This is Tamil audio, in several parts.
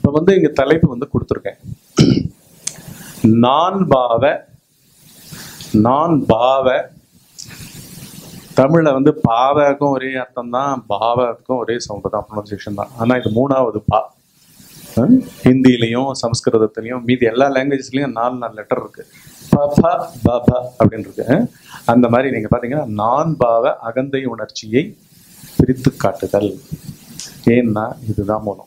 இப்ப வந்து இங்க தலைப்பு வந்து கொடுத்துருக்கேன் நான் பாவ நான் பாவ தமிழ்ல வந்து பாவக்கும் ஒரே அர்த்தம் தான் பாவக்கும் ஒரே சவுண்ட் தான் ப்ரொனன்சியேஷன் தான் ஆனா இது மூணாவது பா ஹம்? ஹிந்திலையும் சமஸ்கிருதத்திலையும் மீதி எல்லா லாங்குவேஜ்லயும் நாலு நாலு லெட்டர் இருக்கு ப, ப, ப, ப அப்படின்னு இருக்கு ஹம்? அந்த மாதிரி நீங்க பாத்தீங்கன்னா நான் பாவ அகந்தை உணர்ச்சியை பிரித்து காட்டுதல் ஏன்னா இதுதான் மூலம்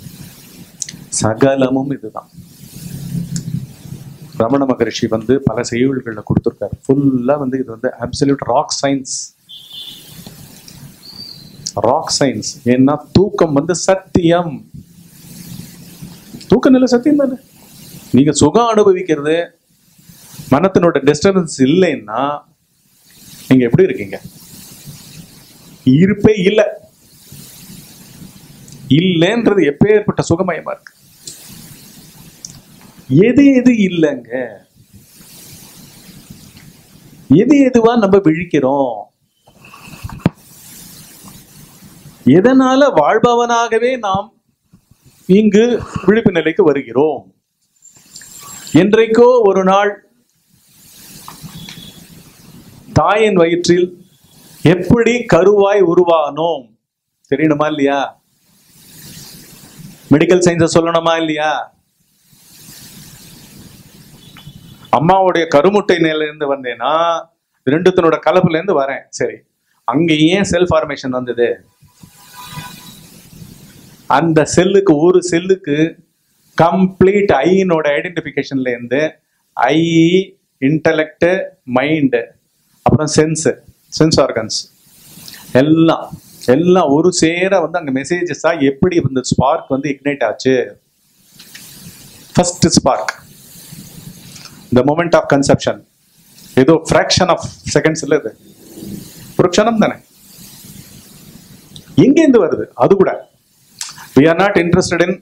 சகலமும் இதுதான் ரமண மகரிஷி வந்து பல செய்யுள்களில் கொடுத்துருக்காரு ஃபுல்லா வந்து இது வந்து absolute rock science rock science ஏன்னா தூக்கம் வந்து சத்தியம் தூக்க நிலை சத்தியம் தானே நீங்க சுகம் அனுபவிக்கிறது மனத்தினோட டிஸ்டர்பன்ஸ் இல்லைன்னா நீங்க எப்படி இருக்கீங்க இருப்பே இல்லை இல்லைன்றது எப்பேற்பட்ட சுகமயமா இருக்கு எது எது இல்லைங்க எது எதுவா நம்ம விழிக்கிறோம் எதனால வாழ்பவனாகவே நாம் இங்கு விழிப்பு நிலைக்கு வருகிறோம் என்றைக்கோ ஒரு நாள் தாயின் வயிற்றில் எப்படி கருவாய் உருவானோம் தெரியணுமா இல்லையா மெடிக்கல் சயின்ஸை சொல்லணுமா இல்லையா அம்மாவுடைய கருமுட்டை நிலையிலிருந்து வந்தேன்னா ரெண்டுத்தினோட கலப்புல இருந்து வரேன் சரி அங்க ஏன் செல் ஃபார்மேஷன் வந்தது அந்த செல்லுக்கு ஒரு செல்லுக்கு கம்ப்ளீட் ஐனோட ஐடென்டிஃபிகேஷன்ல இருந்து ஐ இன்டலெக்ட் மைண்டு அப்புறம் சென்ஸ் சென்ஸ் ஆர்கன்ஸ் எல்லாம் எல்லாம் ஒரு சேர வந்து அங்க மெசேஜஸா எப்படி இந்த ஸ்பார்க் வந்து இக்னைட் ஆச்சு first spark the moment of conception ஏதோ ஃப்ராக்ஷன் ஆஃப் செகண்ட்ஸ் இல்ல இது ஒரு க்ஷணம் தானே எங்கேருந்து வருது அது கூட we are not interested in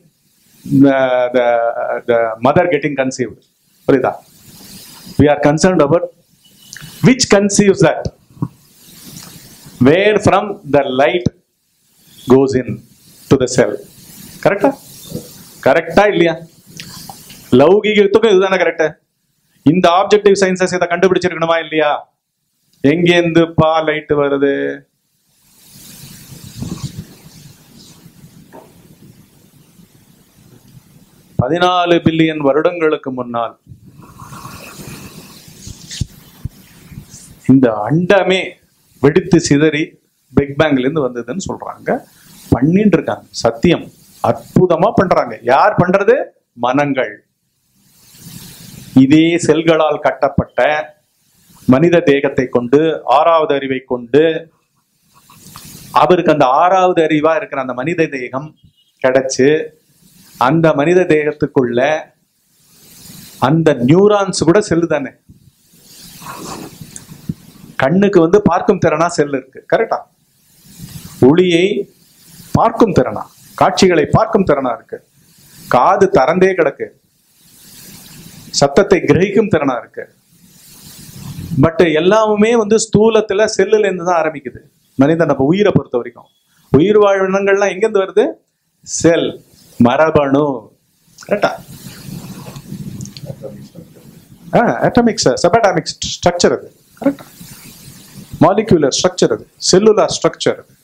the mother getting conceived புரியுதா we are concerned about which conceives that where from the light goes in to the cell கரெக்டா கரெக்டா இல்லையா லௌகிகத்துக்கும் இதுதானே கரெக்டா இந்த ஆப்ஜெக்டிவ் சயின்சஸ் இதை கண்டுபிடிச்சிருக்கணுமா இல்லையா எங்கேருந்து பா லைட் வருது பதினாலு பில்லியன் வருடங்களுக்கு முன்னால் இந்த அண்டமே வெடித்து சிதறி பிக் பேங்க்ல இருந்து வந்ததுன்னு சொல்றாங்க பண்ணிட்டு இருக்காங்க சத்தியம் அற்புதமா பண்றாங்க யார் பண்றது மனங்கள் இதே செல்களால் கட்டப்பட்ட மனித தேகத்தை கொண்டு ஆறாவது அறிவை கொண்டு அவருக்கு அந்த ஆறாவது அறிவா இருக்கிற அந்த மனித தேகம் கிடைச்சு அந்த மனித தேகத்துக்குள்ள அந்த நியூரான்ஸ் கூட செல்லு தானே கண்ணுக்கு வந்து பார்க்கும் திறனா செல் இருக்கு கரெக்டா ஒளியை பார்க்கும் திறனா காட்சிகளை பார்க்கும் திறனா இருக்கு காது திறந்தே கிடக்கு சத்தத்தை கிரகிக்கும் திறனா இருக்கு பட் எல்லாமே வந்து ஸ்தூலத்துல செல்லுல இருந்து தான் ஆரம்பிக்குது மனிதன் நம்ம உயிரை பொறுத்த வரைக்கும் உயிர் வாழ்வினங்கள்லாம் எங்கேருந்து வருது செல் மரபணு கரெக்டா அட்டாமிக்ஸ் சபடாமிக் ஸ்ட்ரக்சர் அது கரெக்டா மாலிகுலர் ஸ்ட்ரக்சர் அது செல்லுலார் ஸ்ட்ரக்சர் அது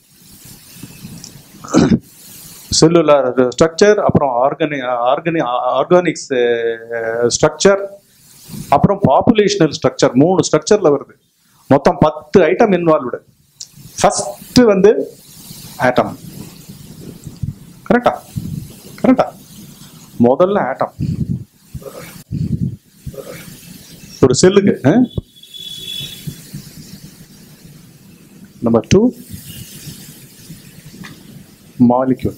செல்லுலார் ஸ்ட்ரக்சர் அப்புறம் ஆர்கனி ஆர்கனி ஆர்கானிக்ஸ் ஸ்ட்ரக்சர் அப்புறம் பாப்புலேஷனல் ஸ்ட்ரக்சர் மூணு ஸ்ட்ரக்சர்ல வருது மொத்தம் பத்து ஐட்டம் இன்வால்வ்டு ஃபர்ஸ்ட் வந்து ஆட்டம் கரெக்டா கரெக்டா முதல்ல ஆட்டம் ஒரு செல்லுக்கு number two molecule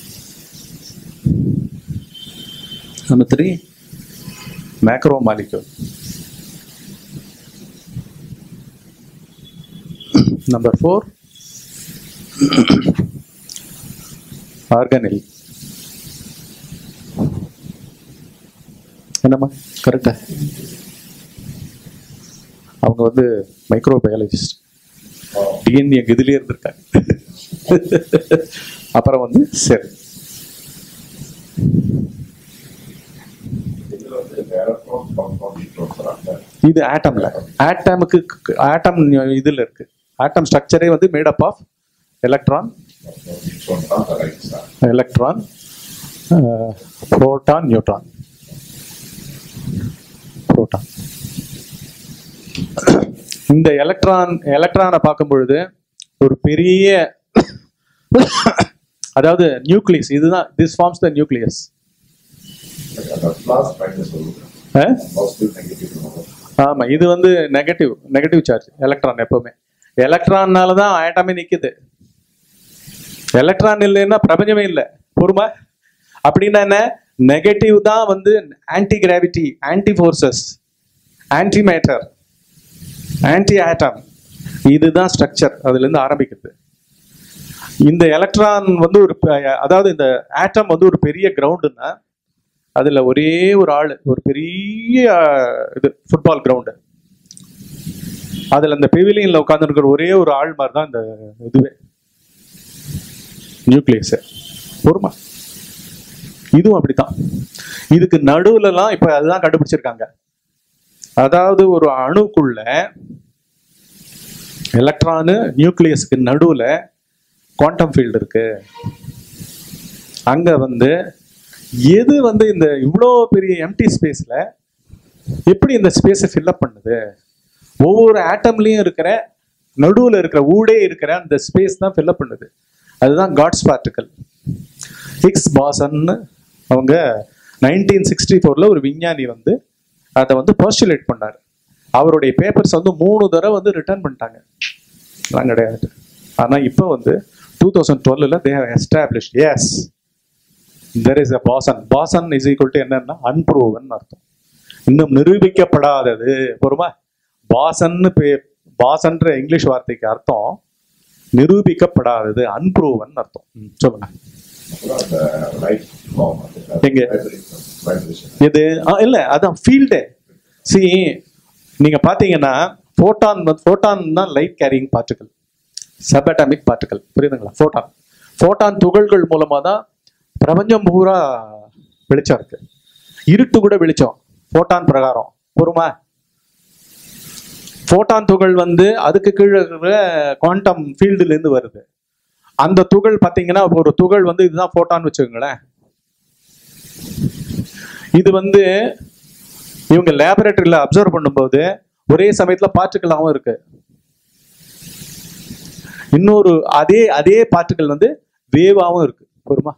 number three macro molecule number four ஆர்கனில் என்னம்மா கரெக்டா அவங்க வந்து மைக்ரோ பயாலஜிஸ்ட் டிஎன்ஏ இதுலயே இருந்திருக்காங்க அப்புறம் வந்து செல் இதுல வந்து இந்த electron, proton, neutrons வராங்க. இது ஆட்டம்ல ஆட்டமுக்கு ஆட்டம் இதுல இருக்கு ஆட்டம் ஸ்ட்ரக்சரே வந்து made up of electron Proton, neutron தான் the right star. Electron proton neutron proton இந்த எலக்ட்ரான் எலக்ட்ரானை பார்க்கும் பொழுது ஒரு பெரிய அதாவது நியூக்ளியஸ் இதுதான் திஸ் ஃபார்ம்ஸ் த நியூக்ளியஸ் அந்த plus minus சொல்லுங்க. Positive, negative வரும். ஆமா இது வந்து நெகட்டிவ் நெகட்டிவ் சார்ஜ் எலக்ட்ரான் எப்பவுமே எலக்ட்ரான்னால தான் ஆட்டமே நிக்குது எலக்ட்ரான் இல்லைன்னா பிரபஞ்சமே இல்லை பொறுமா அப்படின்னா என்ன நெகட்டிவ் தான் வந்து anti gravity anti forces anti matter anti atom இதுதான் ஸ்ட்ரக்சர் அதுல இருந்து ஆரம்பிக்குது இந்த எலக்ட்ரான் வந்து ஒரு ப- அதாவது இந்த ஆட்டம் வந்து ஒரு பெரிய கிரவுண்டுன்னா அதுல ஒரே ஒரு ஆள் ஒரு பெரிய அஹ், இது ஃபுட்பால் கிரவுண்டு அதுல அந்த பெவிலியன்ல உட்காந்துருக்கிற ஒரே ஒரு ஆள் மாதிரி தான் இந்த இதுவே நியூக்ளியஸ் பொறுமா இதுவும் அப்படித்தான் இதுக்கு நடுவுலலாம் இப்ப அதுதான் கண்டுபிடிச்சிருக்காங்க அதாவது ஒரு அணுக்குள்ள எலக்ட்ரானு நியூக்ளியஸ்க்கு நடுவுல குவாண்டம் ஃபீல்டு இருக்கு அங்க வந்து எது வந்து இந்த இவ்வளோ பெரிய எம்டி ஸ்பேஸ்ல எப்படி இந்த ஸ்பேஸை ஃபில்அப் பண்ணுது ஒவ்வொரு ஆட்டம்லயும் இருக்கிற நடுவுல இருக்கிற ஊடே இருக்கிற அந்த ஸ்பேஸ் தான் ஃபில்அப் பண்ணுது அதுதான் காட்ஸ் பார்ட்டிக்கல் ஹிக்ஸ் பாசன்னு அவங்க நைன்டீன் சிக்ஸ்டி ஃபோரில் ஒரு விஞ்ஞானி வந்து அதை வந்து போஸ்டுலேட் பண்ணார் அவருடைய பேப்பர்ஸ் வந்து மூணு தடவை வந்து ரிட்டர்ன் பண்ணிட்டாங்க அதெல்லாம் கிடையாது ஆனால் இப்போ வந்து two thousand twelve they have establish as there is a boson boson is equal to என்னன்னா அன்ப்ரூவன் அர்த்தம் இன்னும் நிரூபிக்கப்படாதது பொறுமா பாசன்னு பே பாசன்ற இங்கிலீஷ் வார்த்தைக்கு அர்த்தம் நிரூபிக்கப்படாதது அன்ப்ரூவன் அர்த்தம் ம், சொல்லுங்க அப்புறம் அந்த light form அது. எங்க? Vibration. Vibration. எது ஆ, இல்ல அதான் ஃபீல்டு சி நீங்க பாத்தீங்கன்னா ஃபோட்டான் வந்து ஃபோட்டான் தான் light carrying particle subatomic particle புரியுதுங்களா ஃபோட்டான் ஃபோட்டான் துகள்கள் மூலமா தான் பிரபஞ்சம் பூரா வெளிச்சம் இருக்கு இருட்டு கூட வெளிச்சம் ஃபோட்டான் பிரகாரம் பொறுமா ஃபோட்டான் துகள் வந்து அதுக்கு கீழே இருக்கிற குவாண்டம் ஃபீல்டுல இருந்து வருது அந்த துகள் பாத்தீங்கன்னா ஒரு துகள் வந்து இதுதான் ஃபோட்டான் வச்சுக்கோங்களேன் இது வந்து இவங்க லேபரேட்டரியில் அப்சர்வ் பண்ணும்போது ஒரே சமயத்துல பார்ட்டிக்கலாகவும் இருக்கு இன்னொரு அதே அதே பார்ட்டிக்கல் வந்து வேவாவும் இருக்கு பொறுமா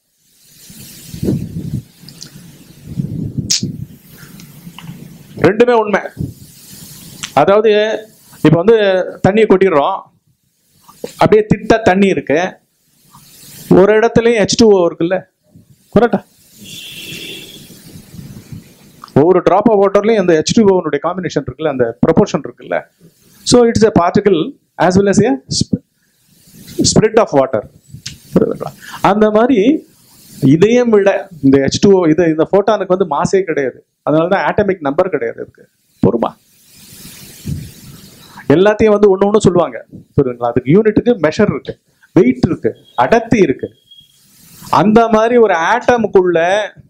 ரெண்டுமே உண்மை அதாவது இப்போ வந்து தண்ணியை கொட்டிடுறோம் அப்படியே திட்டா தண்ணி இருக்கு ஒரு இடத்துலயும் ஹெச் டூ இருக்குல்ல கரெக்டா ஒவ்வொரு டிராப் ஆஃப் வாட்டர்லையும் அந்த ஹெச் டூ ஓனுடைய காம்பினேஷன் இருக்குல்ல அந்த ப்ரொபோர்ஷன் இருக்குல்ல so it's a particle as well as a spread of water அந்த மாதிரி இதையும் விட இந்த ஹெச் டூ இது இந்த ஃபோட்டானுக்கு வந்து மாசே கிடையாது அதனால தான் ஆட்டமிக் நம்பர் கிடையாது இதுக்கு பொறுமா எல்லாத்தையும் வந்து ஒன்று ஒன்று சொல்லுவாங்க புரியுதுங்களா அதுக்கு யூனிட்டுக்கு மெஷர் இருக்கு வெயிட் இருக்கு அடர்த்தி இருக்கு அந்த மாதிரி ஒரு ஆட்டமுக்குள்ள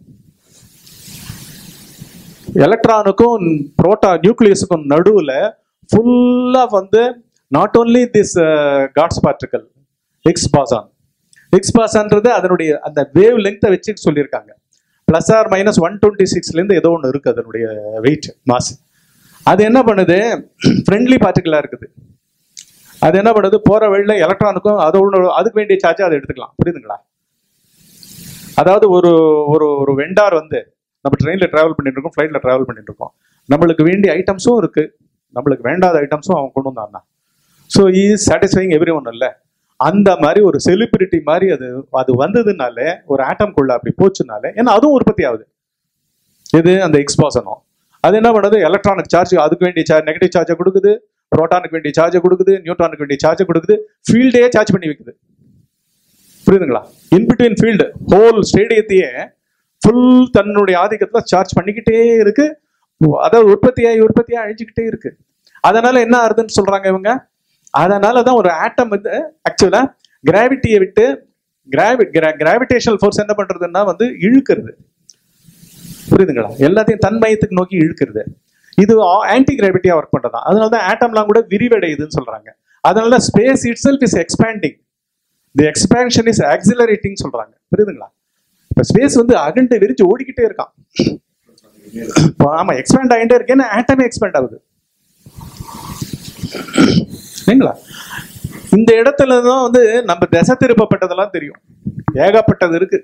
எலக்ட்ரானுக்கும் புரோட்டா நியூக்ளியஸுக்கும் நடுவுல ஃபுல்லா வந்து not only this god's particle X boson X பாசான்றது அதனுடைய அந்த வேவ் லெங்த்தை வச்சு சொல்லியிருக்காங்க plus or minus one twenty சிக்ஸ்லேருந்து ஏதோ ஒன்று இருக்கு அதனுடைய வெயிட் மாஸ் அது என்ன பண்ணுது ஃப்ரெண்ட்லி பார்ட்டிக்கலாக இருக்குது அது என்ன பண்ணுது போற வழியில எலக்ட்ரானுக்கும் அது ஒன்று அதுக்கு வேண்டிய சார்ஜ் அதை எடுத்துக்கலாம் புரியுதுங்களா அதாவது ஒரு ஒரு ஒரு வெண்டார் வந்து நம்ம ட்ரெயின்ல டிராவல் பண்ணிட்டு இருக்கோம் ஃப்ளைட்ல டிராவல் பண்ணிட்டு இருக்கோம் நம்மளுக்கு வேண்டிய ஐட்டம்ஸும் இருக்கு நம்மளுக்கு வேண்டாத ஐட்டம்ஸும் அவன் கொண்டு வந்தான்னா so is satisfying every one இல்லை அந்த மாதிரி ஒரு செலிபிரிட்டி மாதிரி அது அது வந்ததுனாலே ஒரு ஆட்டம்குள்ள அப்படி போச்சுனாலே ஏன்னா அதுவும் உற்பத்தி ஆகுது இது அந்த எக்ஸ்பாசனம் அது என்ன பண்ணுது எலக்ட்ரானிக் சார்ஜ் அதுக்கு வேண்டிய சார்ஜ் நெகட்டிவ் சார்ஜை கொடுக்குது புரோட்டானுக்கு வேண்டிய சார்ஜை கொடுக்குது நியூட்ரானுக்கு வேண்டிய சார்ஜை கொடுக்குது ஃபீல்டே சார்ஜ் பண்ணி வைக்குது புரியுதுங்களா இன்பிட்வீன் ஃபீல்டு ஹோல் ஸ்டேடியத்தையே ஃபுல் தன்னுடைய ஆதிக்கத்துல சார்ஜ் பண்ணிக்கிட்டே இருக்கு அதாவது உற்பத்தியாகி உற்பத்தியாக அழிஞ்சுக்கிட்டே இருக்கு அதனால என்ன ஆகுதுன்னு சொல்றாங்க இவங்க அதனால தான் ஒரு ஆட்டம் வந்து ஆக்சுவலா கிராவிட்டியை விட்டு கிராவி கிராவிடேஷனல் ஃபோர்ஸ் என்ன பண்றதுன்னா வந்து இழுக்கிறது புரியுதுங்களா எல்லாத்தையும் தன் மையத்துக்கு நோக்கி இழுக்கிறது இது ஆன்டி கிராவிட்டியா ஒர்க் பண்றதா அதனால தான் ஆட்டம்லாம் கூட விரிவடையுதுன்னு சொல்றாங்க அதனால space itself is expanding the expansion is accelerating சொல்றாங்க புரியுதுங்களா இப்ப ஸ்பேஸ் வந்து அகண்டு விரிச்சு ஓடிக்கிட்டே இருக்கான் இப்போ ஆமா எக்ஸ்பேண்ட் ஆகிட்டே இருக்கேன்னு ஆட்டமே எக்ஸ்பேண்ட் ஆகுது சரிங்களா இந்த இடத்துல தான் வந்து நம்ம திசை திருப்பப்பட்டதெல்லாம் தெரியும் ஏகப்பட்டது இருக்கு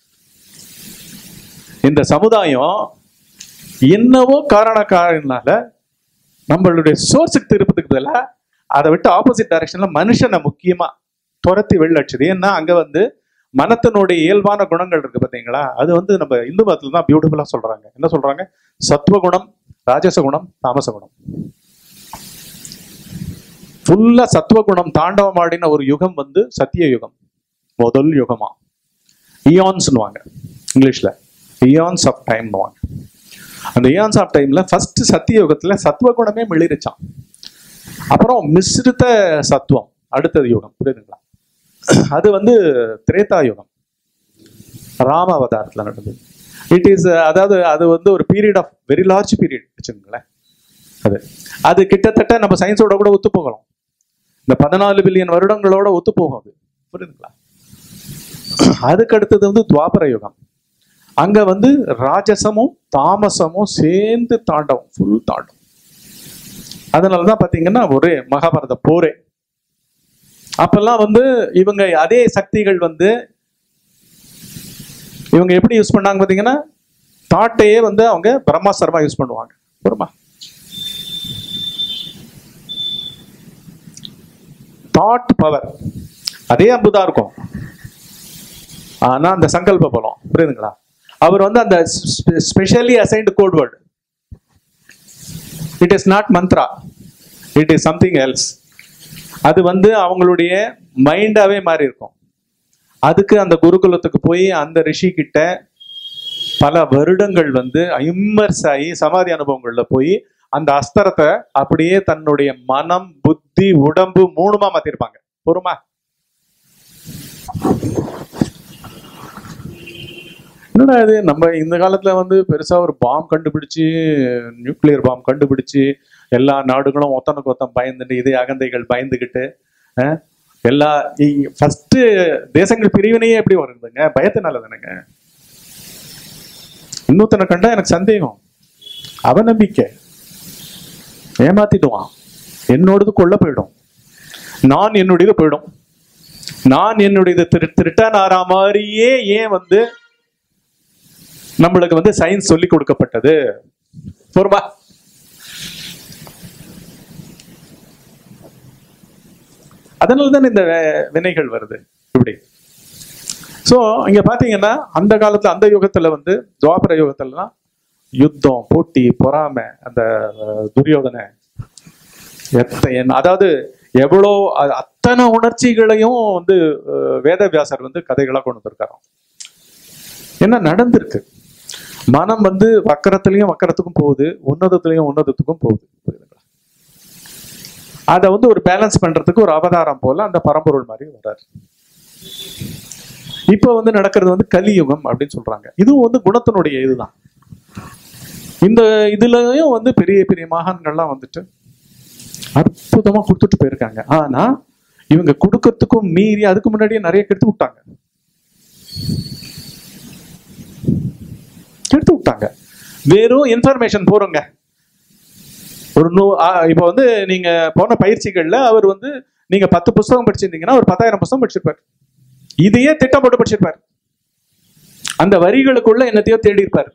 இந்த சமுதாயம் என்னவோ காரண காரணனால நம்மளுடைய சோர்ஸுக்கு திருப்பதுக்கு பதிலா அதை விட்டு ஆப்போசிட் டைரக்ஷன்ல மனுஷனை முக்கியமா துரத்தி வெளிலட்சது ஏன்னா அங்க வந்து மனத்தினுடைய இயல்பான குணங்கள் இருக்கு பாத்தீங்களா அது வந்து நம்ம இந்து மதத்துல தான் பியூட்டிஃபுல்லா சொல்றாங்க என்ன சொல்றாங்க சத்துவகுணம் ராஜச குணம் தாமச குணம் ஃபுல்லா சத்துவகுணம் தாண்டவம் ஆடின ஒரு யுகம் வந்து சத்திய யுகம் முதல் யுகமா இயான்ஸ்னுவாங்க இங்கிலீஷ்ல இயான்ஸ் ஆஃப் டைம்னுவாங்க அந்த இயான்ஸ் ஆஃப் டைம்ல ஃபர்ஸ்ட் சத்திய யுகத்துல சத்துவகுணமே மிளிருச்சான் அப்புறம் மிஸ்ரித சத்துவம் அடுத்தது யுகம் புரியுதுங்களா அது வந்து திரேதா யுகம் ராம அவதாரத்துல நடந்தது இட் இஸ் அதாவது அது வந்து ஒரு period of very large period வச்சுக்கோங்களேன் அது அது கிட்டத்தட்ட நம்ம சயின்ஸோட கூட ஒத்து போகலாம் இந்த பதினாலு பில்லியன் வருடங்களோட ஒத்து போகும் அது புரியுதுங்களா அதுக்கு அடுத்தது வந்து துவாபர யுகம் அங்க வந்து ராஜசமும் தாமசமும் சேர்ந்து தாண்டவம் ஃபுல் தாண்டவம் அதனாலதான் பாத்தீங்கன்னா ஒரே மகாபாரத போரே அப்பெல்லாம் வந்து இவங்க அதே சக்திகள் வந்து இவங்க எப்படி யூஸ் பண்ணாங்க பாத்தீங்கன்னா தாட்டையே வந்து அவங்க பிரம்மாஸ்திரமா யூஸ் பண்ணுவாங்க புரியுமா தாட் பவர் அதே அம்புதான் இருக்கும் ஆனா அந்த சங்கல்ப பலம் புரியுதுங்களா அவர் வந்து அந்த specially assigned code word it is not mantra it is something else அது வந்து அவங்களுடைய மைண்டாவே மாறி இருக்கும் அதுக்கு அந்த குருகுலத்துக்கு போய் அந்த ரிஷி கிட்ட பல வருடங்கள் வந்து இம்மர்ஸ் ஆகி சமாதி அனுபவங்கள்ல போய் அந்த அஸ்திரத்தை அப்படியே தன்னுடைய மனம் புத்தி உடம்பு மூணுமா மாத்திருப்பாங்க பொறுமா என்னடா இது நம்ம இந்த காலத்துல வந்து பெருசா ஒரு பாம் கண்டுபிடிச்சு நியூக்ளியர் பாம் கண்டுபிடிச்சு எல்லா நாடுகளும் ஒத்தனுக்கு ஒத்தம் பயந்துட்டு இதே அகந்தைகள் பயந்துகிட்டு அஹ், எல்லா ஃபர்ஸ்ட் தேசங்கள் பிரிவினையே எப்படி வருதுங்க பயத்தினால தானேங்க இன்னொருத்தனை கண்டா எனக்கு சந்தேகம் அவநம்பிக்கை ஏமாத்திடுவான் என்னோடது கொள்ள போயிடும் நான் என்னுடையது போயிடும் நான் என்னுடையது திரு திருட்டான் ஆறா மாதிரியே ஏன் வந்து நம்மளுக்கு வந்து சயின்ஸ் சொல்லி கொடுக்கப்பட்டது பொறுமா அதனால தான் இந்த வே- வினைகள் வருது இப்படி சோ இங்க பாத்தீங்கன்னா அந்த காலத்துல அந்த யுகத்துல வந்து துவாபர யுகத்துலலாம் யுத்தம் போட்டி பொறாமை அந்த அஹ், துரியோதனை எத்த- என்ன- அதாவது எவ்வளோ அ- அத்தனை உணர்ச்சிகளையும் வந்து அஹ், வேதவியாசர் வந்து கதைகளா கொண்டு வந்திருக்காராம் என்ன நடந்திருக்கு மனம் வந்து வக்கரத்துலயும் வக்கரத்துக்கும் போகுது உன்னதத்துலயும் உன்னதத்துக்கும் போகுது புரியுதுங்களா அதை வந்து ஒரு பேலன்ஸ் பண்றதுக்கு ஒரு அவதாரம் போல அந்த பரம்பொருள் மாதிரி வர்றாரு இப்போ வந்து நடக்கிறது வந்து கலியுகம் அப்படின்னு சொல்றாங்க இதுவும் வந்து குணத்தினுடைய இதுதான் இந்த இதுலயும் வந்து பெரிய பெரிய மகான்கள்லாம் வந்துட்டு அற்புதமா கொடுத்துட்டு போயிருக்காங்க ஆனா இவங்க கொடுக்கறதுக்கும் மீறி அதுக்கு முன்னாடியே நிறைய கெடுத்து விட்டாங்க கெடுத்து விட்டாங்க வெறும் இன்ஃபர்மேஷன் போறோங்க ஒரு நூ ஆ, இப்ப வந்து நீங்க போன பயிற்சிகள்ல அவர் வந்து நீங்க பத்து புஸ்தகம் படிச்சிருந்தீங்கன்னா ஒரு பத்தாயிரம் புஸ்தகம் படிச்சிருப்பார் இதையே திட்டம் போட்டு படிச்சிருப்பார் அந்த வரிகளுக்குள்ள என்னத்தையோ தேடி இருப்பார்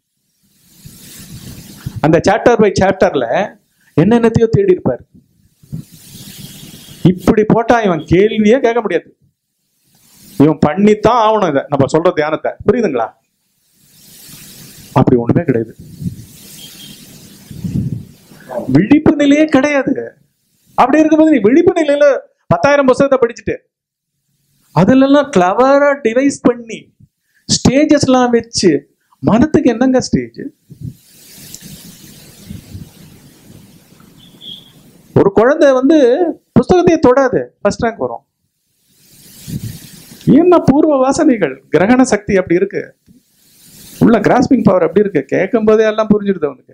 அந்த சாப்டர் பை சாப்டர்ல என்னென்னத்தையோ தேடி இருப்பார் இப்படி போட்டா இவன் கேள்வியே கேட்க முடியாது இவன் பண்ணித்தான் ஆகணும் இதை நம்ம சொல்ற தியானத்தை புரியுதுங்களா அப்படி ஒண்ணுமே கிடையாது விழிப்பு நிலையே கிடையாது அப்படி இருக்கும்போது நீ விழிப்பு நிலையில பத்தாயிரம் புத்தகத்தை படிச்சுட்டு அதுல எல்லாம் கிளவரா டிவைஸ் பண்ணி ஸ்டேஜஸ் எல்லாம் வச்சு மனத்துக்கு என்னங்க ஸ்டேஜ் ஒரு குழந்தை வந்து புஸ்தகத்தையே தொடாது ஃபர்ஸ்ட் ரேங்க் வரும் என்ன பூர்வ வாசனைகள் கிரகண சக்தி அப்படி இருக்கு உள்ள கிராஸ்பிங் பவர் எப்படி இருக்கு கேட்கும் போதே எல்லாம் புரிஞ்சிடுது அவனுக்கு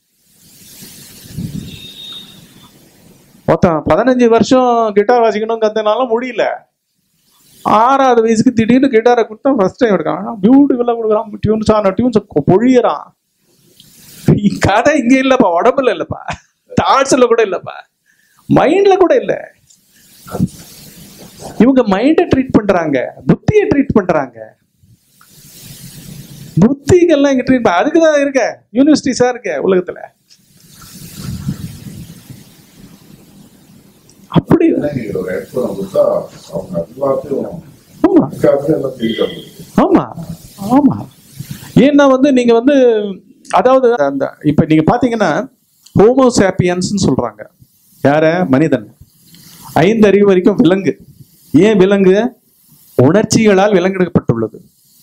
மொத்தம் பதினஞ்சு வருஷம் கிட்டார் வாசிக்கணும் கத்தனாலும் முடியல ஆறாவது வயசுக்கு திடீர்னு கிட்டாரை கொடுத்தா ஃபர்ஸ்ட் டைம் எடுக்கான் பியூட்டிஃபுல்லாக கொடுக்குறான் டியூன்ஸ் ஆன டியூன்ஸ் பொழியறான் இ- கதை இங்க இல்லப்பா உடம்புல இல்லப்பா தாட்ஸ்ல கூட இல்லப்பா மைண்ட்ல கூட இல்ல இவங்க மைண்டை ட்ரீட் பண்றாங்க புத்தியை ட்ரீட் பண்றாங்க புத்திகள்லாம் இங்க ட்ரீட் அதுக்கு தான் இருக்க யூனிவர்சிட்டிஸா இருக்க உலகத்துல அப்படி நீங்க ஒரு ஹெட்ஃபோன் கொடுத்தா அவங்க எல்லாத்தையும் ஆமா அதுக்காகவே எல்லாம் தெரியும் ஆமா ஆமா ஏன்னா வந்து நீங்க வந்து அதாவது அந்த இப்ப நீங்க பாத்தீங்கன்னா ஹோமோசாப்பியன்ஸ்னு சொல்றாங்க யார மனிதன் ஐந்து அறிவு வரைக்கும் விலங்கு ஏன் விலங்கு உணர்ச்சிகளால் விலங்கெடுக்கப்பட்டுள்ளது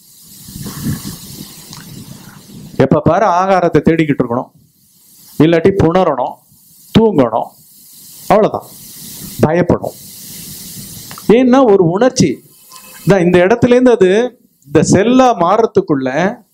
எப்ப பாரு ஆகாரத்தை தேடிக்கிட்டு இருக்கணும் இல்லாட்டி புணரணும் தூங்கணும் அவ்வளவுதான் பயப்படும் ஏன்னா ஒரு உணர்ச்சி தான் இந்த இடத்துல இருந்து அது இந்த செல்லா மாறத்துக்குள்ள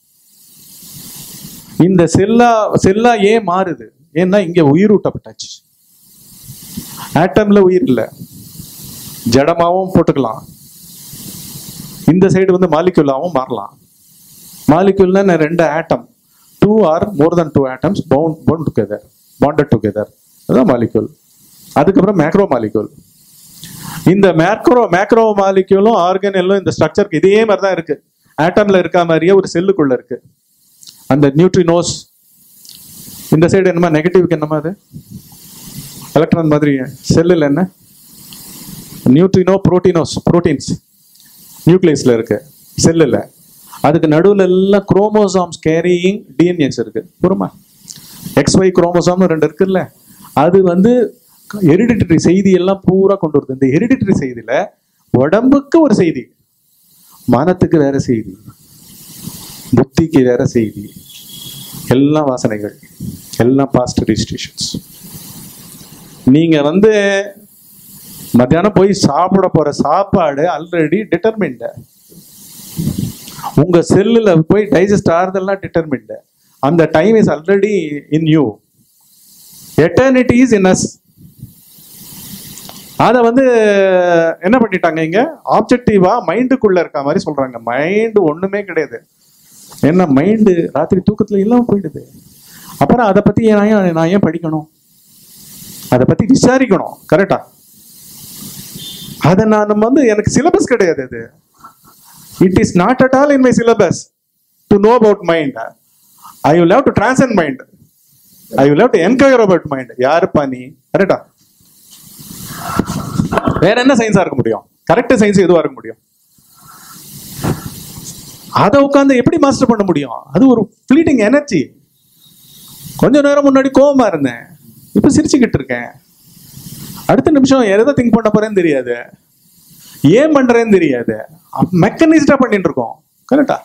இந்த செல்லா செல்லா ஏன் மாறுது ஏன்னா இங்க உயிரூட்டப்பட்டாச்சு ஆட்டம்ல உயிர் இல்ல ஜடமாவும் போட்டுக்கலாம் இந்த சைடு வந்து மாலிக்யூலாவும் மாறலாம் மாலிக்யூல்னா ரெண்டு atom two or more than two atoms bound bound together bonded together அதுதான் மாலிக்யூல் அதுக்கப்புறம் மேக்ரோ மாலிக்யூல் இந்த மேக்ரோ மேக்ரோ மாலிக்யூலும் ஆர்கனெல்லும் இந்த ஸ்ட்ரக்சருக்கு இதே மாதிரி தான் இருக்கு ஆட்டம்ல இருக்க மாதிரியே ஒரு செல்லுக்குள்ள இருக்கு அந்த நியூட்ரினோஸ் இந்த சைடு என்னமா நெகட்டிவ்க்கு என்னமா அது எலக்ட்ரான் மாதிரி செல்லில் என்ன நியூட்ரினோ புரோட்டீனோஸ் புரோட்டீன்ஸ் நியூக்ளியஸ்ல இருக்கு செல்லில் அதுக்கு நடுவுல எல்லாம் குரோமோசாம்ஸ் கேரியிங் டிஎன்ஏஸ் இருக்கு புரியுமா எக்ஸ் ஒய் குரோமோசாம்னு ரெண்டு இருக்குல்ல அது வந்து ஹெரிடிட்டரி செய்தி எல்லாம் பூரா கொண்டு வருது இந்த ஹெரிடிட்டரி செய்தியில உடம்புக்கு ஒரு செய்தி மனத்துக்கு வேற செய்தி புத்திக்கு வேற செய்தி எல்லாம் வாசனைகள் எல்லாம் பாஸ்ட் ரிஜிஸ்ட்ரேஷன்ஸ் நீங்க வந்து மத்தியானம் போய் சாப்பிட போற சாப்பாடு ஆல்ரெடி டிட்டர்மின்டு உங்க செல்லுல போய் டைஜஸ்ட் ஆறதெல்லாம் டிட்டர்மின்டு அந்த time is already in you eternity is in us அதை வந்து என்ன பண்ணிட்டாங்க இங்க ஆப்ஜெக்டிவா மைண்டுக்குள்ள இருக்க மாதிரி சொல்றாங்க மைண்டு ஒண்ணுமே கிடையாது என்ன மைண்டு ராத்திரி தூக்கத்துல இல்லாம போயிடுது அப்புறம் அதை பத்தி நான் ஏன் நான் ஏன் படிக்கணும் அதை பத்தி விசாரிக்கணும் கரெக்டா அதை நான் வந்து எனக்கு சிலபஸ் கிடையாது அது it is not at all in my syllabus to know about mind I will have to transcend mind I will have to enquire about mind யாருப்பா நீ கரெக்டா வேற என்ன சயின்ஸா இருக்க முடியும் கரெக்ட் சயின்ஸ் எதுவா இருக்க முடியும் அதை உட்காந்து எப்படி மாஸ்டர் பண்ண முடியும் அது ஒரு ஃபிளீட்டிங் எனர்ஜி கொஞ்ச நேரம் முன்னாடி கோவமா இருந்தேன் இப்ப சிரிச்சுக்கிட்டு இருக்கேன் அடுத்த நிமிஷம் எதை திங்க் பண்ண போறேன்னு தெரியாது ஏன் பண்றேன்னு தெரியாது மெக்கனிஸ்டா பண்ணிட்டு இருக்கோம் கரெக்டா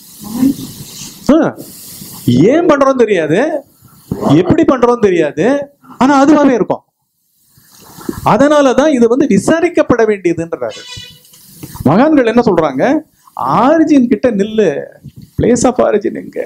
ஏன் பண்றோம் தெரியாது எப்படி பண்றோம் தெரியாது ஆனா அதுவாவே இருக்கும் அதனாலதான் இது வந்து விசாரிக்கப்பட வேண்டியதுன்றாரு மகான்கள் என்ன சொல்றாங்க ஆரிஜின் கிட்ட நில்லு பிளேஸ் ஆஃப் ஆரிஜின் எங்க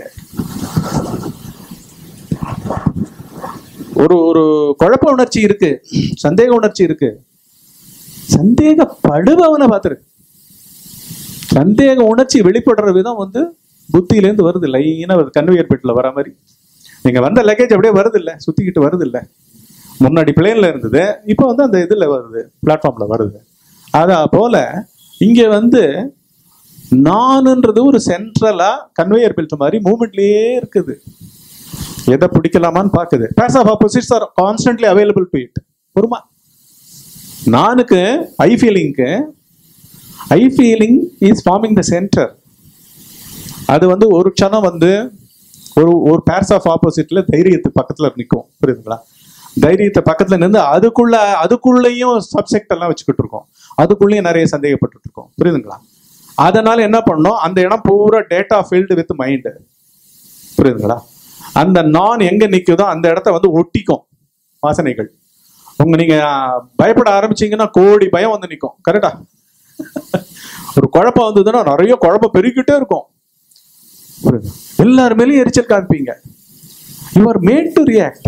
ஒரு ஒரு குழப்ப உணர்ச்சி இருக்கு சந்தேக உணர்ச்சி இருக்கு சந்தேகப்படுபவனை பார்த்துரு சந்தேக உணர்ச்சி வெளிப்படுற விதம் வந்து புத்தியிலேருந்து வருது லைனா வருது கன்வேயர் பெட்டில் வர மாதிரி நீங்க வந்த லக்கேஜ் அப்படியே வருது இல்ல சுத்திக்கிட்டு வருது இல்ல முன்னாடி பிளேன்ல இருந்தது இப்போ வந்து அந்த இதுல வருது பிளாட்ஃபார்ம்ல வருது அதா போல இங்க வந்து நானுன்றது ஒரு சென்ட்ரலா கன்வேயர் பெல்ட் மாதிரி மூமெண்ட்லயே இருக்குது எதை பிடிக்கலாமான்னு பாக்குது pairs of opposites are constantly available to it பொறுமா நானுக்கு ஐ ஃபீலிங்க்கு I feeling is forming the centre அது வந்து ஒரு க்ஷணம் வந்து ஒரு ஒரு பேர்ஸ் ஆஃப் ஆப்போசிட்ல தைரியத்து பக்கத்துல நிற்கும் புரியுதுங்களா தைரியத்தை பக்கத்துல நின்று அதுக்குள்ள அதுக்குள்ளேயும் சப்செக்ட் எல்லாம் வச்சுக்கிட்டு இருக்கோம் அதுக்குள்ளேயும் நிறைய சந்தேகப்பட்டு இருக்கோம் புரியுதுங்களா அதனால என்ன பண்ணோம் அந்த இடம் பூரா டேட்டா ஃபீல்டு வித் மைண்டு புரியுதுங்களா அந்த நான் எங்க நிக்குதோ அந்த இடத்த வந்து ஒட்டிக்கும் வாசனைகள் உங்க நீங்க ஆஹ், பயப்பட ஆரம்பிச்சீங்கன்னா கோடி பயம் வந்து நிக்கும் கரெக்டா ஒரு குழப்பம் வந்ததுன்னா நிறைய குழப்பம் பெருகிட்டே இருக்கும் புரியுது? எல்லார் மேலேயும் எரிச்சல் காமிப்பீங்க you are made to react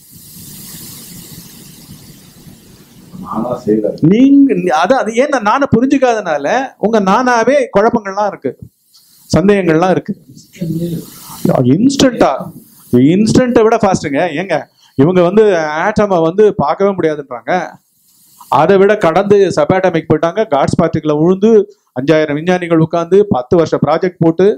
நானா செய்யல நீங்க அதான் அது ஏன்னா நானை புரிஞ்சுக்காதனால உங்க நானாவே குழப்பங்கள்லாம் இருக்கு சந்தேகங்கள்லாம் இருக்கு இன்ஸ்டன்டா இன்ஸ்டன்ட்டை விட ஃபாஸ்ட்டுங்க ஏங்க இவங்க வந்து ஆட்டமை வந்து பார்க்கவே முடியாதுன்றாங்க அதை விட கடந்து சபாட்டமிக் போயிட்டாங்க காட்ஸ் பார்ட்டிகளை உழுந்து அஞ்சாயிரம் விஞ்ஞானிகள் உட்காந்து பத்து வருஷம் ப்ராஜெக்ட் போட்டு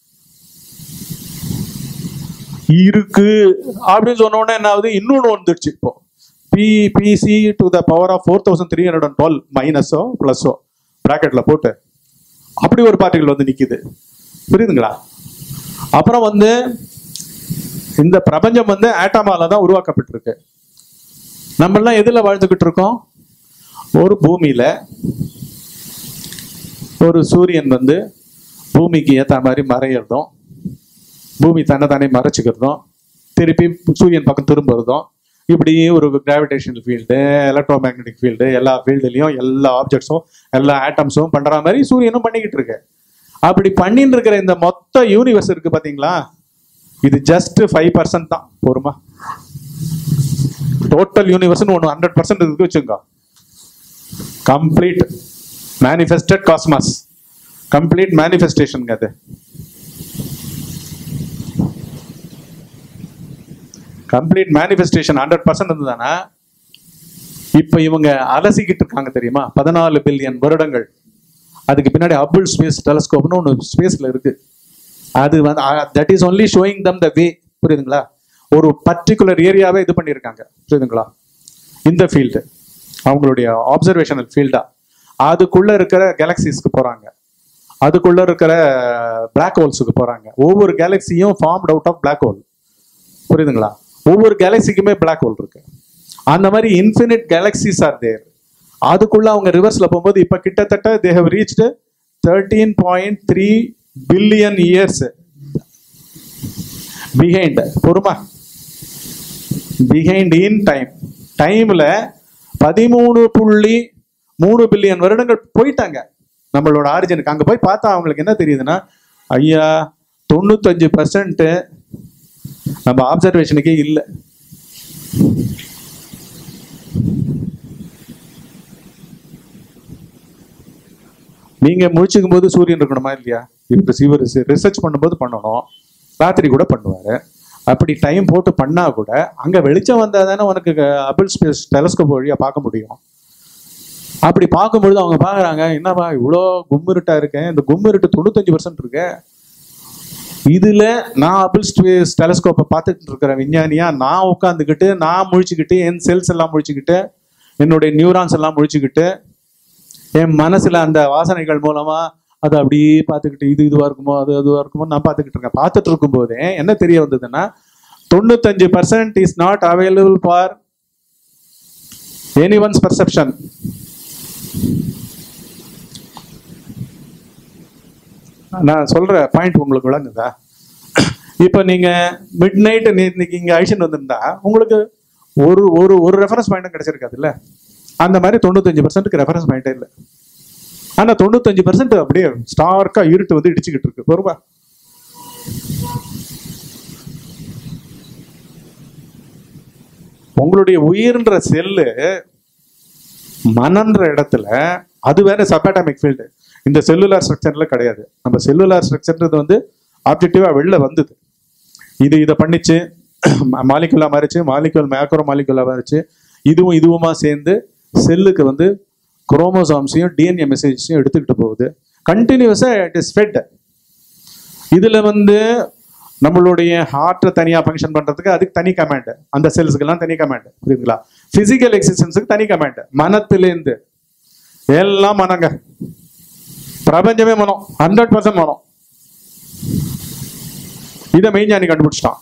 இருக்கு அப்படின்னு சொன்ன உடனே என்ன ஆகுது இன்னொன்று வந்துடுச்சு இப்போ B BC to the power of four thousand three hundred and twelve மைனஸோ ப்ளஸோ ப்ராக்கெட்டில் போட்டு அப்படி ஒரு பார்ட்டிகள் வந்து நிற்கிது புரியுதுங்களா அப்புறம் வந்து இந்த பிரபஞ்சம் வந்து ஆட்டமால தான் உருவாக்கப்பட்டிருக்கு நம்மெல்லாம் எதில் வாழ்ந்துக்கிட்டு இருக்கோம் ஒரு பூமியில ஒரு சூரியன் வந்து பூமிக்கு ஏற்ற மாதிரி மறையிறதும் பூமி தன்னை தானே மறைச்சிக்கிறதும் திருப்பி சூரியன் பக்கம் திரும்புறதும் இப்படி ஒரு gravitational field electro magnetic field எல்லா ஃபீல்டுலையும் எல்லா ஆப்ஜெக்ட்ஸும் எல்லா ஆட்டம்ஸும் பண்ற மாதிரி சூரியனும் பண்ணிக்கிட்டு இருக்கு அப்படி பண்ணின்னு இருக்கிற இந்த மொத்த யூனிவர்ஸ் இருக்கு பாத்தீங்களா இது ஜஸ்ட் ஃபைவ் பர்சன்ட் தான் போருமா டோட்டல் யூனிவர்ஸ்னு ஒன்று ஹண்ட்ரட் பர்சன்ட் இருக்கு வச்சுங்க கம்ப்ளீட் மேனிஃபெஸ்டட் காஸ்மாஸ் கம்ப்ளீட் மேனிஃபெஸ்டேஷனுங்க அது கம்ப்ளீட் மேனிஃபெஸ்டேஷன் ஹண்ட்ரட் பர்சன்ட் இருந்ததுன்னா இப்போ இவங்க அலசிக்கிட்டு இருக்காங்க தெரியுமா பதினாலு பில்லியன் வருடங்கள் அதுக்கு பின்னாடி ஹபிள் ஸ்பேஸ் டெலஸ்கோப்னு ஒன்று ஸ்பேஸில் இருக்கு அது வந்து that is only showing them the way புரியுதுங்களா ஒரு பர்டிகுலர் ஏரியாவே இது பண்ணியிருக்காங்க புரியுதுங்களா இந்த ஃபீல்டு அவங்களுடைய ஆப்சர்வேஷனல் ஃபீல்டா அதுக்குள்ள இருக்கிற கேலக்சிஸ்க்கு போறாங்க அதுக்குள்ள இருக்கிற பிளாக் ஹோல்ஸுக்கு போறாங்க ஒவ்வொரு கேலக்சியும் formed out of black hole புரியுதுங்களா ஒவ்வொரு கேலக்சிக்குமே பிளாக் ஹோல் இருக்கு அந்த மாதிரி இன்ஃபினிட் கேலக்சிஸ் ஆர் தேர் அதுக்குள்ள அவங்க ரிவர்ஸ்ல போகும்போது இப்ப கிட்டத்தட்ட they have reached thirteen point three billion years behind பொறுமா பிஹைண்ட் இன் டைம் டைம்ல பதிமூணு புள்ளி மூணு பில்லியன் வருடங்கள் போயிட்டாங்க நம்மளோட ஆரிஜினுக்கு அங்க போய் பார்த்தா அவங்களுக்கு என்ன தெரியுதுன்னா ஐயா தொண்ணூத்தஞ்சு பர்சன்ட் நம்ம ஆப்சர்வேஷனுக்கே இல்லை நீங்க முழிச்சுக்கும் போது சூரியன் இருக்கணுமா இல்லையா இப்ப சிவர் ரிசர்ச் பண்ணும்போது பண்ணணும் ராத்திரி கூட பண்ணுவாரு அப்படி டைம் போட்டு பண்ணா கூட அங்க வெளிச்சம் வந்தா தானே உனக்கு அபிள் ஸ்பேஸ் டெலஸ்கோப் வழியா பார்க்க முடியும் அப்படி பார்க்கும்பொழுது அவங்க பார்க்கறாங்க என்னப்பா இவ்வளோ கும்மிருட்டா இருக்கேன் இந்த கும்மிருட்டு தொண்ணூத்தஞ்சு பர்சன்ட் இருக்கு இதுல நான் அபிள் ஸ்பேஸ் டெலஸ்கோப்பை பார்த்துட்டு இருக்கிற விஞ்ஞானியா நான் உட்காந்துக்கிட்டு நான் முழிச்சுக்கிட்டு என் செல்ஸ் எல்லாம் முழிச்சுக்கிட்டு என்னுடைய நியூரான்ஸ் எல்லாம் முழிச்சுக்கிட்டு என் மனசுல அந்த வாசனைகள் மூலமா அதை அப்படியே பார்த்துக்கிட்டு இது இதுவா இருக்குமோ அது அதுவா இருக்குமோ நான் பார்த்துக்கிட்டு இருக்கேன் பார்த்துட்டு இருக்கும் போதே என்ன தெரிய வந்ததுன்னா தொண்ணூத்தஞ்சு percent is not available for any one's perception நான் சொல்ற பாயிண்ட் உங்களுக்கு விளங்குதா இப்போ நீங்க மிட் நைட் இன்னைக்கு இங்க அழிச்சுட்டு வந்திருந்தா உங்களுக்கு ஒரு ஒரு ஒரு ரெஃபரன்ஸ் பாயிண்ட்டும் கிடைச்சிருக்காதுல்ல அந்த மாதிரி தொண்ணூத்தஞ்சு பர்சன்ட்டுக்கு ரெஃபரன்ஸ் பாயிண்டே இல்லை ஆனா தொண்ணூத்தஞ்சு பர்சன்ட் அப்படியே ஸ்டார்க்கா இருட்டு வந்து இடிச்சுக்கிட்டு இருக்கு பொறுப்பா உங்களுடைய உயிர்ன்ற செல்லு மனன்ற இடத்துல அது வேற சப்பாட்டமிக் ஃபீல்டு இந்த செல்லுலார் ஸ்ட்ரக்சர்ல கிடையாது நம்ம செல்லுலார் ஸ்ட்ரக்சர்ன்றது வந்து ஆப்ஜெக்டிவா வெளில வந்தது இது இதை பண்ணிச்சு மாலிகுலா மாறிச்சு மாலிகுல் மேக்ரோ மாலிகுலா மாறிச்சு இதுவும் இதுவுமா சேர்ந்து செல்லுக்கு வந்து குரோமோசாம்ஸையும் டிஎன்ஏ மெசேஜஸையும் எடுத்துக்கிட்டு போகுது கண்டினியூஸா இட் இஸ் ஃபெட் இதுல வந்து நம்மளுடைய ஹார்ட்டை தனியா ஃபங்க்ஷன் பண்றதுக்கு அதுக்கு தனி கமாண்ட் அந்த செல்ஸ்க்கெல்லாம் தனி கமாண்ட் புரியுதுங்களா பிசிக்கல் எக்ஸிஸ்டன்ஸுக்கு தனி கமாண்ட் மனத்திலேருந்து எல்லாம் மனங்க பிரபஞ்சமே மனம் ஹண்ட்ரட் பர்சன்ட் மனம் இதை மெய்ஞானி கண்டுபிடிச்சிட்டான்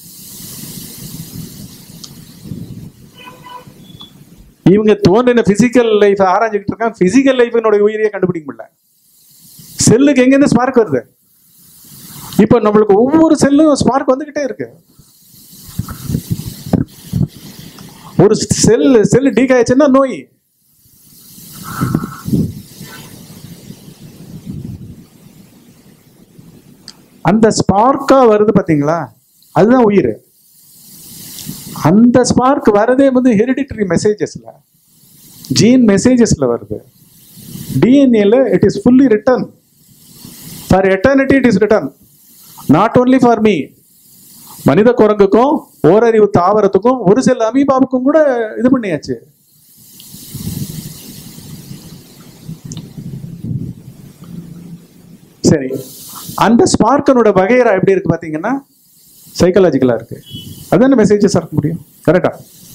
இவங்க தோன்றின பிசிக்கல் லைஃப் ஆராய்ஞ்சிக்கிட்டு இருக்காங்க பிசிக்கல் லைஃபினுடைய உயிரியை கண்டுபிடிக்க முடியல செல்லுக்கு எங்கேருந்து ஸ்பார்க் வருது இப்போ நம்மளுக்கு ஒவ்வொரு செல்லும் ஸ்பார்க் வந்துகிட்டே இருக்கு ஒரு செல் செல் டீக் ஆயிடுச்சுன்னா நோய் அந்த ஸ்பார்க்கா வருது பாத்தீங்களா அதுதான் உயிர் அந்த ஸ்பார்க் வரதே வந்து ஹெரிடிட்டரி மெசேஜஸ்ல ஜீன் மெசேஜஸ்ல வருது டிஎன்ஏல it is fully return for eternity it is return not only for me மனித குரங்குக்கும் ஓரறிவு தாவரத்துக்கும் ஒரு சில அமீபாவுக்கும் கூட இது பண்ணியாச்சு சரி அந்த ஸ்பார்க்கனோட வகையரா எப்படி இருக்கு பாத்தீங்கன்னா சைக்கலாஜிக்கலா இருக்கு அதான மெசேஜஸ் இருக்க முடியும் கரெக்டா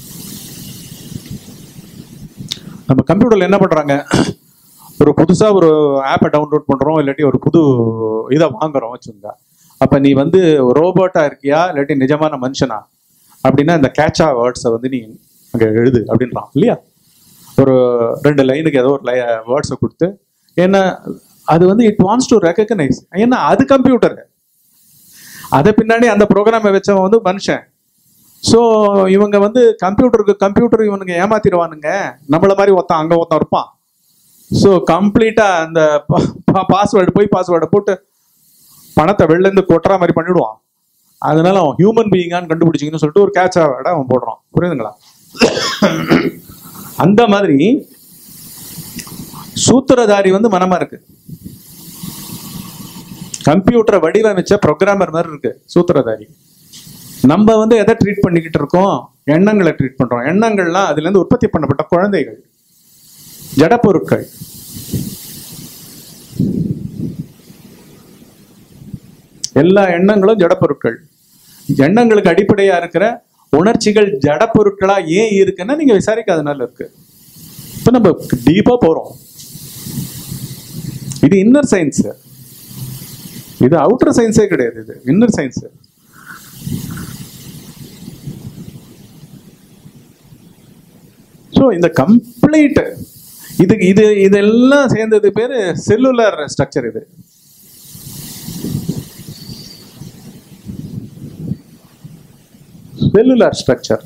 நம்ம கம்ப்யூட்டர்ல என்ன பண்றாங்க ஒரு புதுசா ஒரு ஆப்பை டவுன்லோட் பண்றோம் இல்லாட்டி ஒரு புது இதை வாங்குறோம் வச்சுங்க அப்ப நீ வந்து ரோபோட்டா இருக்கியா இல்லாட்டி நிஜமான மனுஷனா அப்படின்னா இந்த கேட்சா வேர்ட்ஸை வந்து நீ அங்க எழுது அப்படின்றான் இல்லையா ஒரு ரெண்டு லைனுக்கு ஏதோ ஒரு லை வேர்ட்ஸை கொடுத்து ஏன்னா அது வந்து இட் வாண்ட்ஸ் டு ரெக்கக்னைஸ் ஏன்னா அது கம்ப்யூட்டர் அதை பின்னாடி அந்த ப்ரோக்ராமை வச்சவன் வந்து மனுஷன் ஸோ இவங்க வந்து கம்ப்யூட்டருக்கு கம்ப்யூட்டர் இவனுங்க ஏமாத்திடுவானுங்க நம்மள மாதிரி ஒருத்தன் அங்கே ஒருத்தன் இருப்பான் ஸோ கம்ப்ளீட்டாக அந்த பாஸ்வேர்டு போய் பாஸ்வேர்டை போட்டு பணத்தை வெளிலேருந்து கொட்டுற மாதிரி பண்ணிடுவான் அதனால அவன் ஹியூமன் பீயிங்கான்னு கண்டுபிடிச்சிங்கன்னு சொல்லிட்டு ஒரு கேட்சா வேட அவன் போடுறான் புரியுதுங்களா அந்த மாதிரி சூத்திரதாரி வந்து மனமா இருக்கு கம்ப்யூட்டரை வடிவமைச்ச ப்ரோக்ராமர் மாதிரி இருக்கு சூத்திரதாரி நம்ம வந்து எதை ட்ரீட் பண்ணிக்கிட்டு இருக்கோம் எண்ணங்களை ட்ரீட் பண்றோம் எண்ணங்கள்லாம் அதுல இருந்து உற்பத்தி பண்ணப்பட்ட குழந்தைகள் ஜடப்பொருட்கள் எல்லா எண்ணங்களும் ஜடப்பொருட்கள் எண்ணங்களுக்கு அடிப்படையா இருக்கிற உணர்ச்சிகள் ஜடப்பொருட்களா ஏன் இருக்குன்னா நீங்க விசாரிக்காதனால இருக்கு இப்ப நம்ம டீப்பா போறோம் இது இன்னர் சயின்ஸ் இது அவுட்டர் சயின்ஸே கிடையாது இது இன்னர் சயின்ஸ் ஸோ இந்த கம்ப்ளீட் இது இது இதெல்லாம் சேர்ந்தது பேரு செல்லுலர் ஸ்ட்ரக்சர் இது செல்லுலார் ஸ்ட்ரக்சர்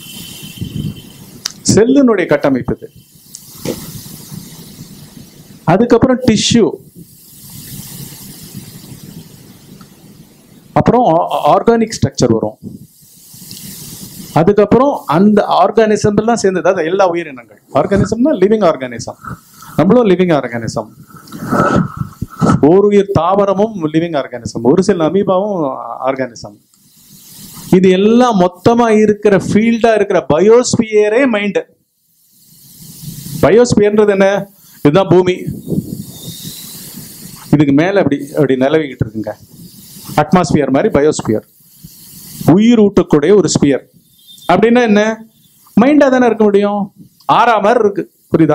செல்லினுடைய கட்டமைப்பு இது அதுக்கப்புறம் டிஷ்யூ அப்புறம் ஆர்கானிக் ஸ்ட்ரக்சர் வரும் அதுக்கப்புறம் அந்த ஆர்கானிசம் எல்லாம் சேர்ந்தது அது எல்லா உயிரினங்கள் ஆர்கானிசம்னா லிவிங் ஆர்கானிசம் நம்மளும் லிவிங் ஆர்கானிசம் ஓர் உயிர் தாவரமும் லிவிங் ஆர்கானிசம் ஒரு சில அமீபாவும் ஆர்கானிசம் இது எல்லாம் மொத்தமா இருக்கிற ஃபீல்டா இருக்கிற பயோஸ்பியரே மைண்ட் பயோஸ்பியர்ன்றது என்ன இதுதான் பூமி இதுக்கு மேல அப்படி அப்படி நிலவிக்கிட்டு இருக்குங்க அட்மாஸ்பியர் மாதிரி பயோஸ்பியர் உயிர் ஊட்டக்கூடிய ஒரு ஸ்பியர் அப்படின்னா என்ன மைண்டா தானே இருக்க முடியும் ஆறா மாதிரி இருக்கு புரியுதா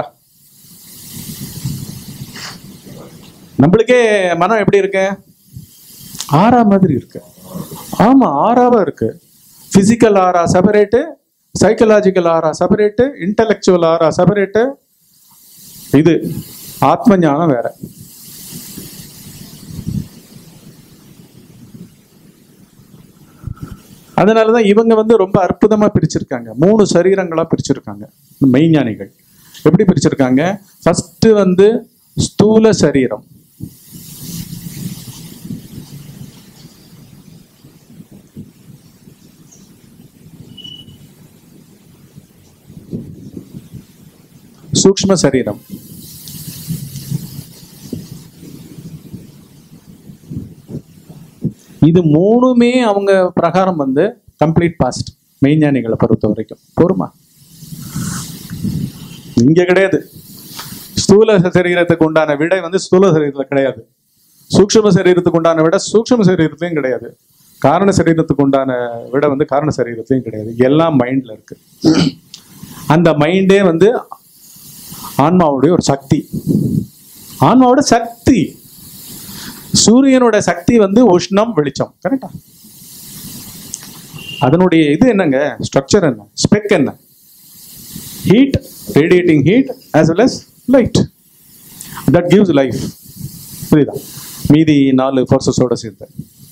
நம்மளுக்கே மனம் எப்படி இருக்கு ஆறா மாதிரி இருக்கு ஆமா ஆறாவா இருக்கு physical aura separate psychological aura separate intellectual aura separate இது ஆத்ம ஞானம் வேற அதனாலதான் இவங்க வந்து ரொம்ப அற்புதமா பிரிச்சிருக்காங்க மூணு சரீரங்களா பிரிச்சிருக்காங்க மெய்ஞானிகள் எப்படி பிரிச்சிருக்காங்க ஃபர்ஸ்ட் வந்து ஸ்தூல சரீரம் சூக்ஷ்ம சரீரம் இது மூணுமே அவங்க பிரகாரம் வந்து கம்ப்ளீட் பாஸ்ட் மெய்ஞானிகளை பொறுத்த வரைக்கும் போருமா இங்க கிடையாது ஸ்தூல சரீரத்துக்கு உண்டான விடை வந்து ஸ்தூல சரீரத்துல கிடையாது சூக்ஷ்ம சரீரத்துக்கு உண்டான விட சூக்ஷ்ம சரீரத்திலையும் கிடையாது காரண சரீரத்துக்கு உண்டான விட வந்து காரண சரீரத்திலையும் கிடையாது எல்லாம் மைண்ட்ல இருக்கு அந்த மைண்டே வந்து ஆன்மாவுடைய ஒரு சக்தி ஆன்மாவோட சக்தி சூரியனோட சக்தி வந்து உஷ்ணம் வெளிச்சம் கரெக்டா அதனுடைய இது என்னங்க ஸ்ட்ரக்சர் என்ன ஸ்பெக் என்ன heat radiating heat as well as light that gives life புரியுதா மீதி நாலு ஃபோர்ஸஸோட சேர்த்து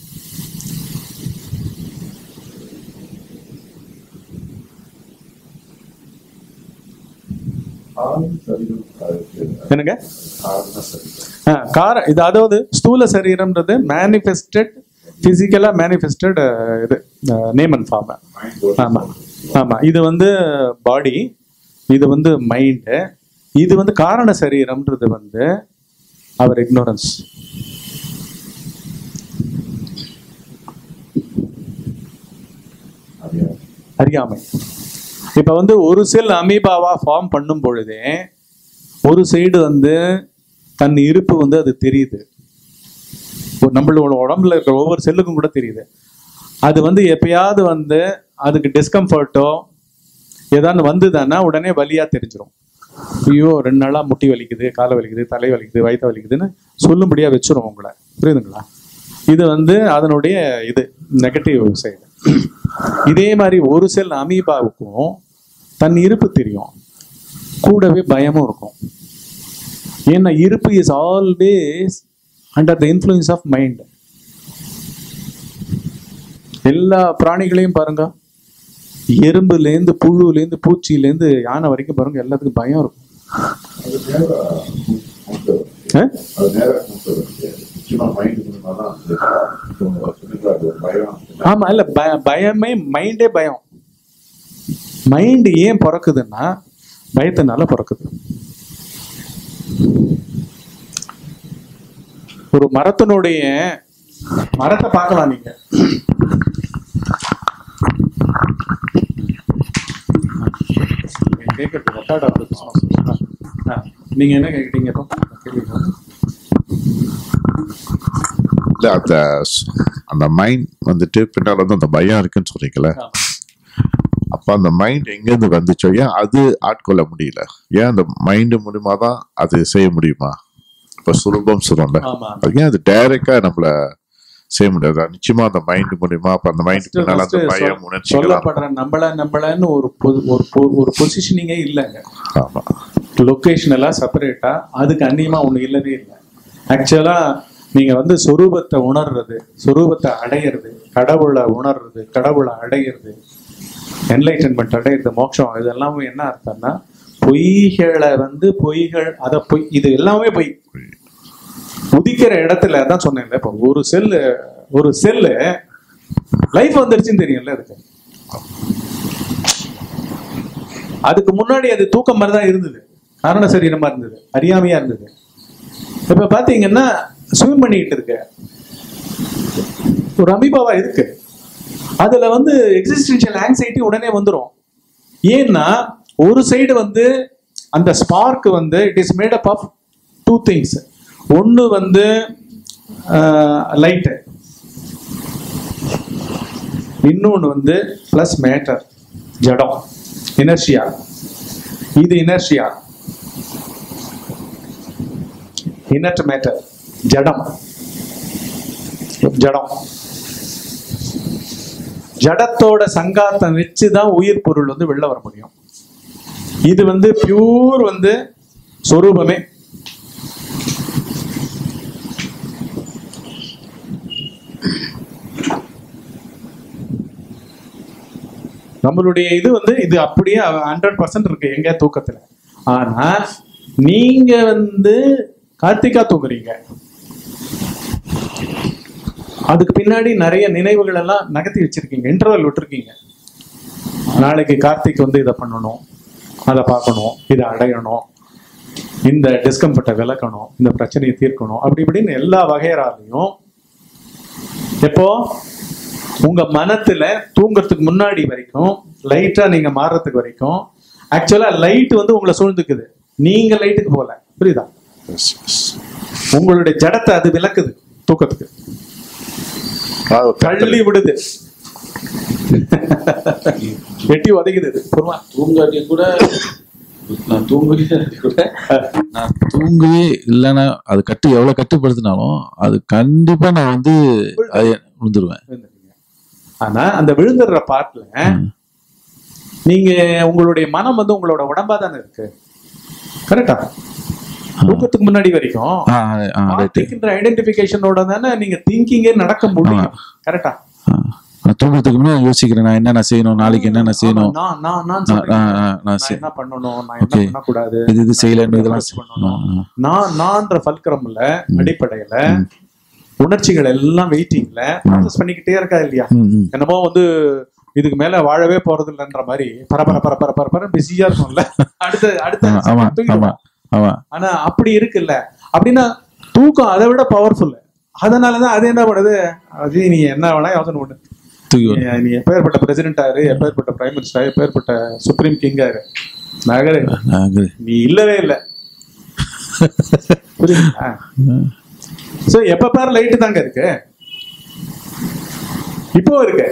ஆறு சரீரம் இருக்கு. என்னங்க ஆறுனா சரீரம் ஆ, கார இது அதாவது ஸ்தூல சரீரம்ன்றது மேனிஃபெஸ்டட் பிசிக்கலா மேனிஃபெஸ்டட் இது name and form Mind goes ஆமா ஆமா இது வந்து பாடி இது வந்து மைண்டு இது வந்து காரண சரீரம்ன்றது வந்து அவர் இக்னோரன்ஸ் அறியா அறியாமை இப்ப வந்து ஒரு செல் அமீபாவா ஃபார்ம் பண்ணும் பொழுதே ஒரு சைடு வந்து தன் இருப்பு வந்து அது தெரியுது ஒரு நம்மளோட உடம்புல இருக்கிற ஒவ்வொரு செல்லுக்கும் கூட தெரியுது அது வந்து எப்பயாவது வந்து அதுக்கு டிஸ்கம்ஃபர்ட்டோ ஏதாவது வந்ததுன்னா உடனே வலியா தெரிஞ்சிடும் ஐயோ ரெண்டு நாளா முட்டி வலிக்குது காலை வலிக்குது தலை வலிக்குது வயிற்று வலிக்குதுன்னு சொல்லும்படியா வச்சிரும் உங்களை புரியுதுங்களா இது வந்து அதனுடைய இது நெகட்டிவ் சைடு இதே மாதிரி ஒரு செல் அமீபாவுக்கும் தன் இருப்பு தெரியும் கூடவே பயமும் இருக்கும் ஏன்னா இருப்பு is always under the influence of mind எல்லா பிராணிகளையும் பாருங்க எறும்புலேருந்து புழுலேருந்து பூச்சியிலேருந்து யானை வரைக்கும் பாருங்க எல்லாத்துக்கும் பயம் இருக்கும் அது நேரா மூட்டு ஆ? அது நேரா மூட்டு நிச்சயமா மைண்ட் மூலமா தான் சொல்லிக்கிறாரு பயம் ஆமா இல்ல பய- பயமே மைண்டே பயம் மைண்ட் ஏன் பிறக்குதுன்னா பயத்தினால பிறக்குது ஒரு மரத்தினுடைய மரத்தை பார்க்கலாம் நீங்க கேட்கறது ரெக்கார்ட் ஆகுது ஆ, நீங்க என்ன கேட்டீங்க இப்போ கேள்வி இல்ல அந்த ஸ்- அந்த மைண்ட் வந்துட்டு பின்னால வந்து அந்த பயம் இருக்குன்னு சொல்றீங்கல்ல அப்ப அந்த மைண்ட் எங்கேருந்து வந்துச்சோ ஏன் அது ஆட்கொள்ள முடியல ஏன் அந்த மைண்ட் மூலியமா தான் அது செய்ய முடியுமா இப்ப சுலபம் சொல்றோம்ல ஆமா அது ஏன் அது டைரக்டா நம்மள செய்ய முடியாது நிச்சயமா அந்த மைண்ட் மூலியமா அப்ப அந்த மைண்ட் First- பின்னால அந்த first பயம் சொல்- உணர்ச்சிகள் சொல்லப்படுற நம்மள நம்மளன்னு ஒரு பொ- ஒரு பொ- ஒரு பொசிஷனிங்கே இல்லைங்க ஆமா லொக்கேஷனெல்லாம் செப்பரேட்டா அதுக்கு அந்நியமா ஒண்ணு இல்லவே இல்லை ஆக்சுவலா நீங்க வந்து சொரூபத்தை உணர்றது சொரூபத்தை அடையிறது கடவுளை உணர்றது கடவுளை அடையிறது என்லைட்டன்மெண்ட் அடையிறது மோட்சம் இதெல்லாம் என்ன அர்த்தம்னா பொய்களை வந்து பொய்கள் அதை பொய் இது எல்லாமே பொய் உதிக்கிற இடத்துல அதான் சொன்னேன்ல இப்போ ஒரு செல்லு ஒரு செல்லு லைஃப் வந்துருச்சுன்னு தெரியும்ல அதுக்கு அதுக்கு முன்னாடி அது தூக்கம் மாதிரி தான் இருந்தது காரண சரீரமா இருந்தது அறியாமையா இருந்தது இப்ப பாத்தீங்கன்னா ஸ்விம் பண்ணிட்டு இருக்கு ஒரு அமீபாவா இருக்கு அதுல வந்து எக்ஸிஸ்டன்ஷியல் ஆங்ஸைட்டி உடனே வந்துரும் ஏன்னா ஒரு சைடு வந்து அந்த ஸ்பார்க் வந்து it is made up of two things ஒன்று வந்து லைட்டு இன்னொன்று வந்து ப்ளஸ் மேட்டர் ஜடம் இனர்ஷியா இது இனர்ஷியா இனர்ட் மேட்டர் ஜடம் ஜடம் ஜடத்தோட சங்காத்தம் வச்சு தான் உயிர் பொருள் வந்து வெளில வர முடியும் இது வந்து பியூர் வந்து சொரூபமே நம்மளுடைய இது வந்து இது அப்படியே ஹண்ட்ரட் பர்சன்ட் இருக்கு எங்க தூக்கத்துல ஆனா நீங்க வந்து கார்த்திகா தூங்குறீங்க அதுக்கு பின்னாடி நிறைய நினைவுகள் எல்லாம் நகர்த்தி வச்சிருக்கீங்க இன்டர்வல் விட்டுருக்கீங்க நாளைக்கு கார்த்திக் வந்து இதை பண்ணணும் அதை பார்க்கணும் இதை அடையணும் இந்த டிஸ்கம்ஃபர்ட்டை விளக்கணும் இந்த பிரச்சனையை தீர்க்கணும் அப்படி இப்படின்னு எல்லா வகையறாலையும் எப்போ உங்க மனத்துல தூங்குறதுக்கு முன்னாடி வரைக்கும் லைட்டா நீங்க மாறுறதுக்கு வரைக்கும் ஆக்சுவலா லைட் வந்து உங்களை சூழ்ந்துக்குது நீங்க லைட்டுக்கு போகல புரியுதா Yes, yes. உங்களுடைய ஜடத்தை அது விளக்குது தூக்கத்துக்கு அதாவது தள்ளி விடுது எட்டி உதைக்குது அது. பொறுமா தூங்காட்டி கூட நான் தூங்கவே கூட நான் தூங்கவே இல்லைன்னா அது கட்டு எவ்வளவு கட்டுப்படுத்தினாலும் அது கண்டிப்பா நான் வந்து அது விழுந்துருவேன் விழுந்துருவீங்க. ஆனா அந்த விழுந்துடுற பார்ட்ல நீங்க உங்களுடைய மனம் வந்து உங்களோட உடம்பா தானே இருக்கு கரெக்டா தூக்கத்துக்கு முன்னாடி வரைக்கும் ஆ ஆ ரைட்டு திங்கின்ற ஐடென்டிபிகேஷனோட தானே நீங்க திங்கிங்கே நடக்க முடியும் கரெக்டா நான் தூங்குறதுக்கு முன்னாடி யோசிக்கிறேன் நான் என்னென்ன செய்யணும் நாளைக்கு என்னென்ன செய்யணும் நான் நான் நான் நான் சொல்றேன். நான் நான் நான் நான் செய்- என்ன பண்ணணும் நான் என்ன Okay. பண்ணக்கூடாது இது இது செய்யலன்னு நான் இதெல்லாம் எப்படி செய்- பண்ணணும் ஆ, ஆ. நான் நான்ற ஃபல்கரம்ல அடிப்படையில உணர்ச்சிகள் எல்லாம் வெயிட்டிங்ல ப்ராசஸ் பண்ணிக்கிட்டே இருக்கா இல்லையா ம், ம். என்னமோ வந்து இதுக்கு மேல வாழவே போறது இல்லைன்ற மாதிரி பரபர பரபர பரபர பிஸியா இருக்கும்ல அடுத்த அடுத்த ஆமா, ஆமா தூங்கிடுவோம். ஆமா ஆமா ஆனா அப்படி இருக்குல்ல அப்படின்னா தூக்கம் அதை விட பவர்ஃபுல் அதனாலதான் அது என்ன பண்ணுது அது நீ என்ன வேணா யோசனை பண்ணு தூக்கி வரும். நீ- நீ எப்பேற்பட்ட பிரசிடென்ட் ஆரு எப்பேற்பட்ட பிரைம் மினிஸ்டர் எப்பேற்பட்ட சுப்ரீம் கிங் ஆரு நகரு நாங்க- நீ இல்லவே இல்ல புரியுதா சோ எப்ப பாரு லைட்டு தாங்க இருக்கு இப்போ இருக்கு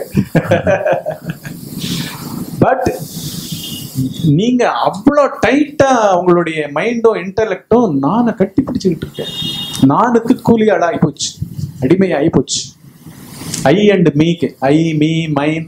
பட் நீங்க அவ்வளோ டைட்டா உங்களுடைய மைண்டும் இன்டலெக்டும் நானை கட்டி பிடிச்சுக்கிட்டு இருக்கேன் நானுக்கு கூலி ஆளா ஆயிப்போச்சு அடிமை ஆயிப்போச்சு ஐ அண்ட் மீக்கு ஐ மீ மைன்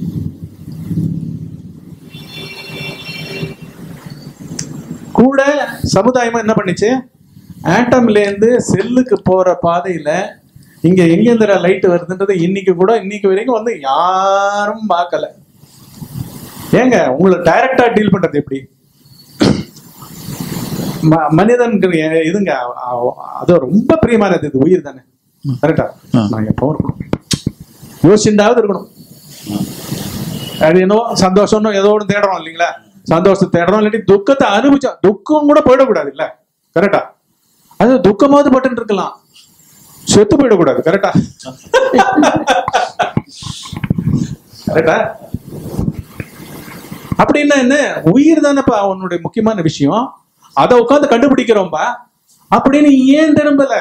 கூட சமுதாயமா என்ன பண்ணுச்சு ஆட்டம்ல இருந்து செல்லுக்கு போற பாதையில இங்க எங்கேந்திர லைட் வருதுன்றது இன்னைக்கு கூட இன்னைக்கு வரைக்கும் வந்து யாரும் பார்க்கல ஏங்க உங்களை டைரக்டா டீல் பண்றது எப்படி ம- மனிதனுக்கு எ- இதுங்க அ- அது ரொம்ப பிரியமானது இது உயிர் தானே கரெக்டா ஆ. நான் எப்பவும் இருக்கணும் யோசிச்சுட்டாவது இருக்கணும் அது என்னவோ சந்தோஷம்னு ஏதோ ஒன்று தேடுறோம் இல்லைங்களா சந்தோஷத்தை தேடுறோம் இல்லாட்டி துக்கத்தை அனுபவிச்சா துக்கம் கூட போயிடக்கூடாது இல்ல கரெக்டா அது துக்கமாவது பட்டு இருக்கலாம் செத்து போயிடக்கூடாது கரெக்டா கரெக்டா அப்படின்னா என்ன உயிர் தானேப்பா அவனுடைய முக்கியமான விஷயம் அதை உட்காந்து கண்டுபிடிக்கிறோம்பா அப்படின்னு ஏன் திரும்பல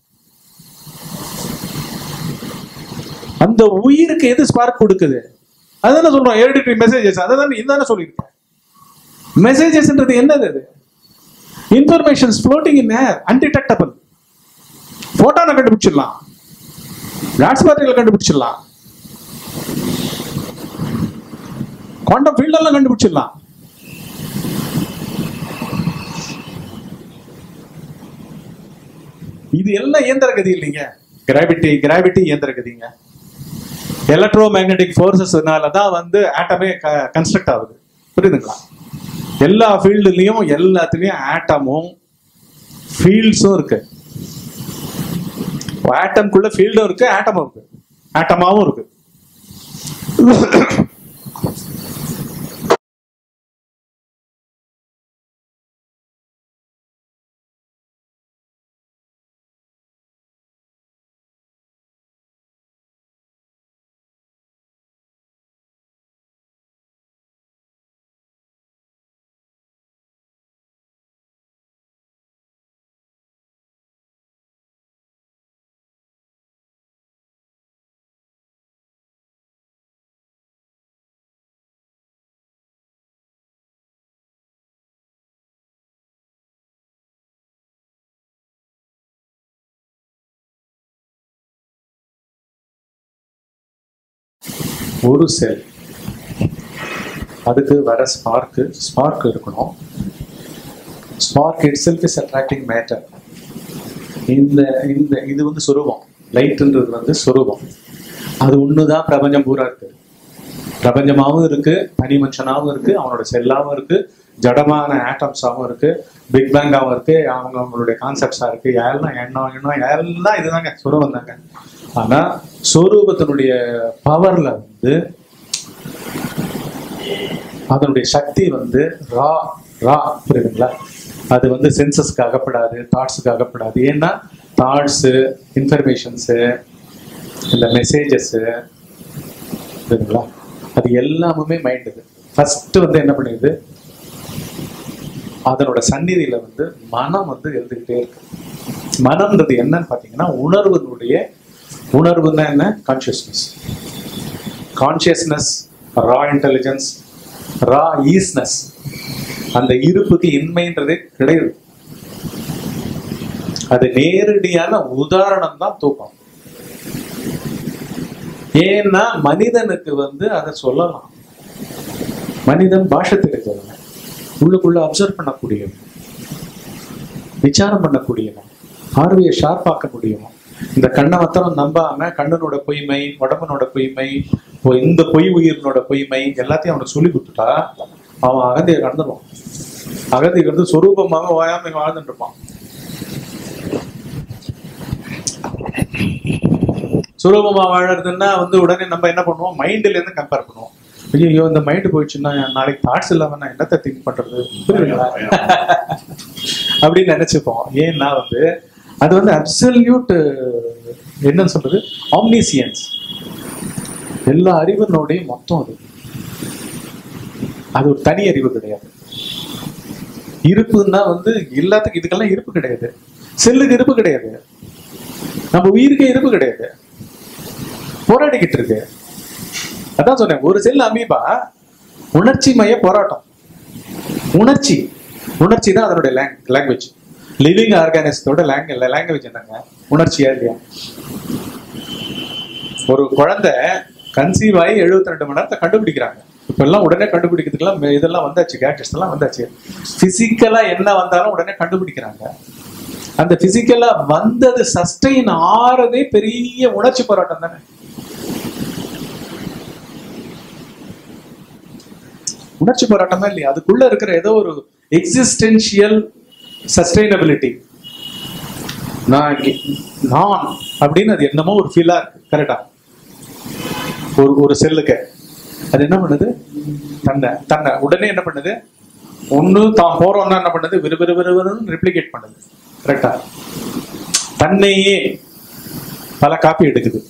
அந்த உயிருக்கு எது ஸ்பார்க் கொடுக்குது அதானே சொல்றோம் ஹெரிடிட்டரி மெசேஜஸ் அதை தானே இதானே சொல்லியிருக்கேன் மெசேஜஸ்ன்றது என்னது அது informations floating in air undetectable போட்டானை கண்டுபிடிச்சிடலாம் காட்ஸ் பார்ட்டிகளை கண்டுபிடிச்சிடலாம் குவாண்டம் ஃபீல்டெல்லாம் கண்டுபிடிச்சிடலாம் இது எல்லாம் இயந்திர கதி இல்லைங்க கிராவிட்டி கிராவிட்டி இயந்திர கதிங்க எலக்ட்ரோ மேக்னெட்டிக் ஃபோர்ஸஸ்னால தான் வந்து ஆட்டமே கன்ஸ்ட்ரக்ட் ஆகுது புரியுதுங்களா எல்லா ஃபீல்டுலயும் எல்லாத்துலயும் ஆட்டமும் ஃபீல்ட்ஸும் இருக்கு ஆட்டம்குள்ள ஃபீல்டும் இருக்கு ஆட்டமும் இருக்கு ஆட்டமாவும் இருக்கு ஒரு செல் அதுக்கு வர ஸ்பார்க்கு ஸ்பார்க் இருக்கணும் spark itself is attracting matter இந்த இந்த இது வந்து சுரூபம் லைட்ன்றது வந்து சுரூபம் அது ஒண்ணுதான் பிரபஞ்சம் பூரா இருக்கு பிரபஞ்சமாவும் இருக்கு தனி மனுஷனாவும் இருக்கு அவனோட செல்லாவும் இருக்கு ஜடமான ஆட்டம்ஸாவும் இருக்கு பிக் பேங்காவும் இருக்கு அவங்க அவங்களுடைய கான்செப்ட்ஸா இருக்கு எல்லாம் எண்ணம் எண்ணம் எல்லாம் இதுதாங்க சுரூபம் தாங்க ஆனா சொரூபத்தினுடைய பவர்ல வந்து அதனுடைய சக்தி வந்து ரா ரா புரியுதுங்களா அது வந்து சென்சஸ்க்கு அகப்படாது தாட்ஸுக்கு அகப்படாது ஏன்னா தாட்ஸு இன்ஃபர்மேஷன்ஸு இந்த மெசேஜஸ்ஸு புரியுதுங்களா அது எல்லாமுமே மைண்டுது ஃபர்ஸ்ட் வந்து என்ன பண்ணுது அதனோட சந்நிதியில வந்து மனம் வந்து எழுதுகிட்டே இருக்கு மனம்ன்றது என்னன்னு பார்த்தீங்கன்னா உணர்வுனுடைய உணர்வுன்னா என்ன consciousness consciousness raw intelligence raw isness அந்த இருப்புக்கு இன்மைன்றதே கிடையாது அது நேரடியான உதாரணம் தான் தூக்கம் ஏன்னா மனிதனுக்கு வந்து அதை சொல்லலாம் மனிதன் பாஷை தெரிஞ்சவன் உள்ளுக்குள்ள அப்சர்வ் பண்ணக்கூடியவன் விசாரம் பண்ணக்கூடியவன் பார்வையை ஷார்ப்பாக்க முடியும் இந்த கண்ணை மாத்திரம் நம்பாம கண்ணனோட பொய்மை உடம்பனோட பொய்மை இப்போ இந்த பொய் உயிரினோட பொய்மை எல்லாத்தையும் அவனுக்கு சொல்லி கொடுத்துட்டா அவன் அகந்தியை கடந்துடுவான் அகந்தை வந்து சொரூபமாக ஓயாம வாழ்ந்துட்டு இருப்பான் சுலபமா வாழறதுன்னா வந்து உடனே நம்ம என்ன பண்ணுவோம் மைண்ட்ல இருந்து கம்பேர் பண்ணுவோம் ஐயோ இந்த மைண்ட் போயிடுச்சுன்னா நாளைக்கு தாட்ஸ் இல்லாம நான் என்னத்தை திங்க் பண்றது புரியுதுங்களா அப்படின்னு நினைச்சுப்போம் ஏன்னா வந்து அது வந்து அப்சல்யூட் என்னன்னு சொல்றது ஆம்னிசியன்ஸ் எல்லா அறிவினோடையும் மொத்தம் அது அது ஒரு தனி அறிவு கிடையாது இருப்புன்னா வந்து எல்லாத்துக்கும் இதுக்கெல்லாம் இருப்பு கிடையாது செல்லுக்கு இருப்பு கிடையாது நம்ம உயிருக்கு இருப்பு கிடையாது போராடிக்கிட்டு இருக்கு அதான் சொன்னேன் ஒரு செல் அமீபா உணர்ச்சி மய போராட்டம் உணர்ச்சி உணர்ச்சி தான் அதனுடைய லாங்குவேஜ் லிவிங் ஆர்கானிசத்தோட லாங்குவேஜ் என்னங்க உணர்ச்சியா இல்லையா ஒரு குழந்தை கன்சீவ் ஆகி எழுபத்தி ரெண்டு மணி நேரத்தை கண்டுபிடிக்கிறாங்க இப்ப எல்லாம் உடனே கண்டுபிடிக்கிறதுக்கெல்லாம் மே- இதெல்லாம் வந்தாச்சு கேட்ஜெட்ஸ் எல்லாம் வந்தாச்சு பிசிக்கலா என்ன வந்தாலும் உடனே கண்டுபிடிக்கிறாங்க அந்த பிசிக்கலா வந்தது சஸ்டெயின் ஆறதே பெரிய உணர்ச்சி போராட்டம் தானே உணர்ச்சி போராட்டமா இல்லையா அதுக்குள்ள இருக்கிற ஏதோ ஒரு எக்ஸிஸ்டென்ஷியல் சஸ்டைனபிலிட்டி நான் இங்க- நான் அப்படின்னு அது என்னமோ ஒரு ஃபீலா இருக்கு கரெக்டா ஒரு ஒரு செல்லுக்கு அது என்ன பண்ணுது தன்னை தன்னை உடனே என்ன பண்ணுது ஒண்ணு தான் போறோம்னா என்ன பண்ணுது விறு விறு விறுவிறுன்னு ரிப்ளிகேட் பண்ணுது கரெக்டா தன்னையே பல காப்பி எடுக்குது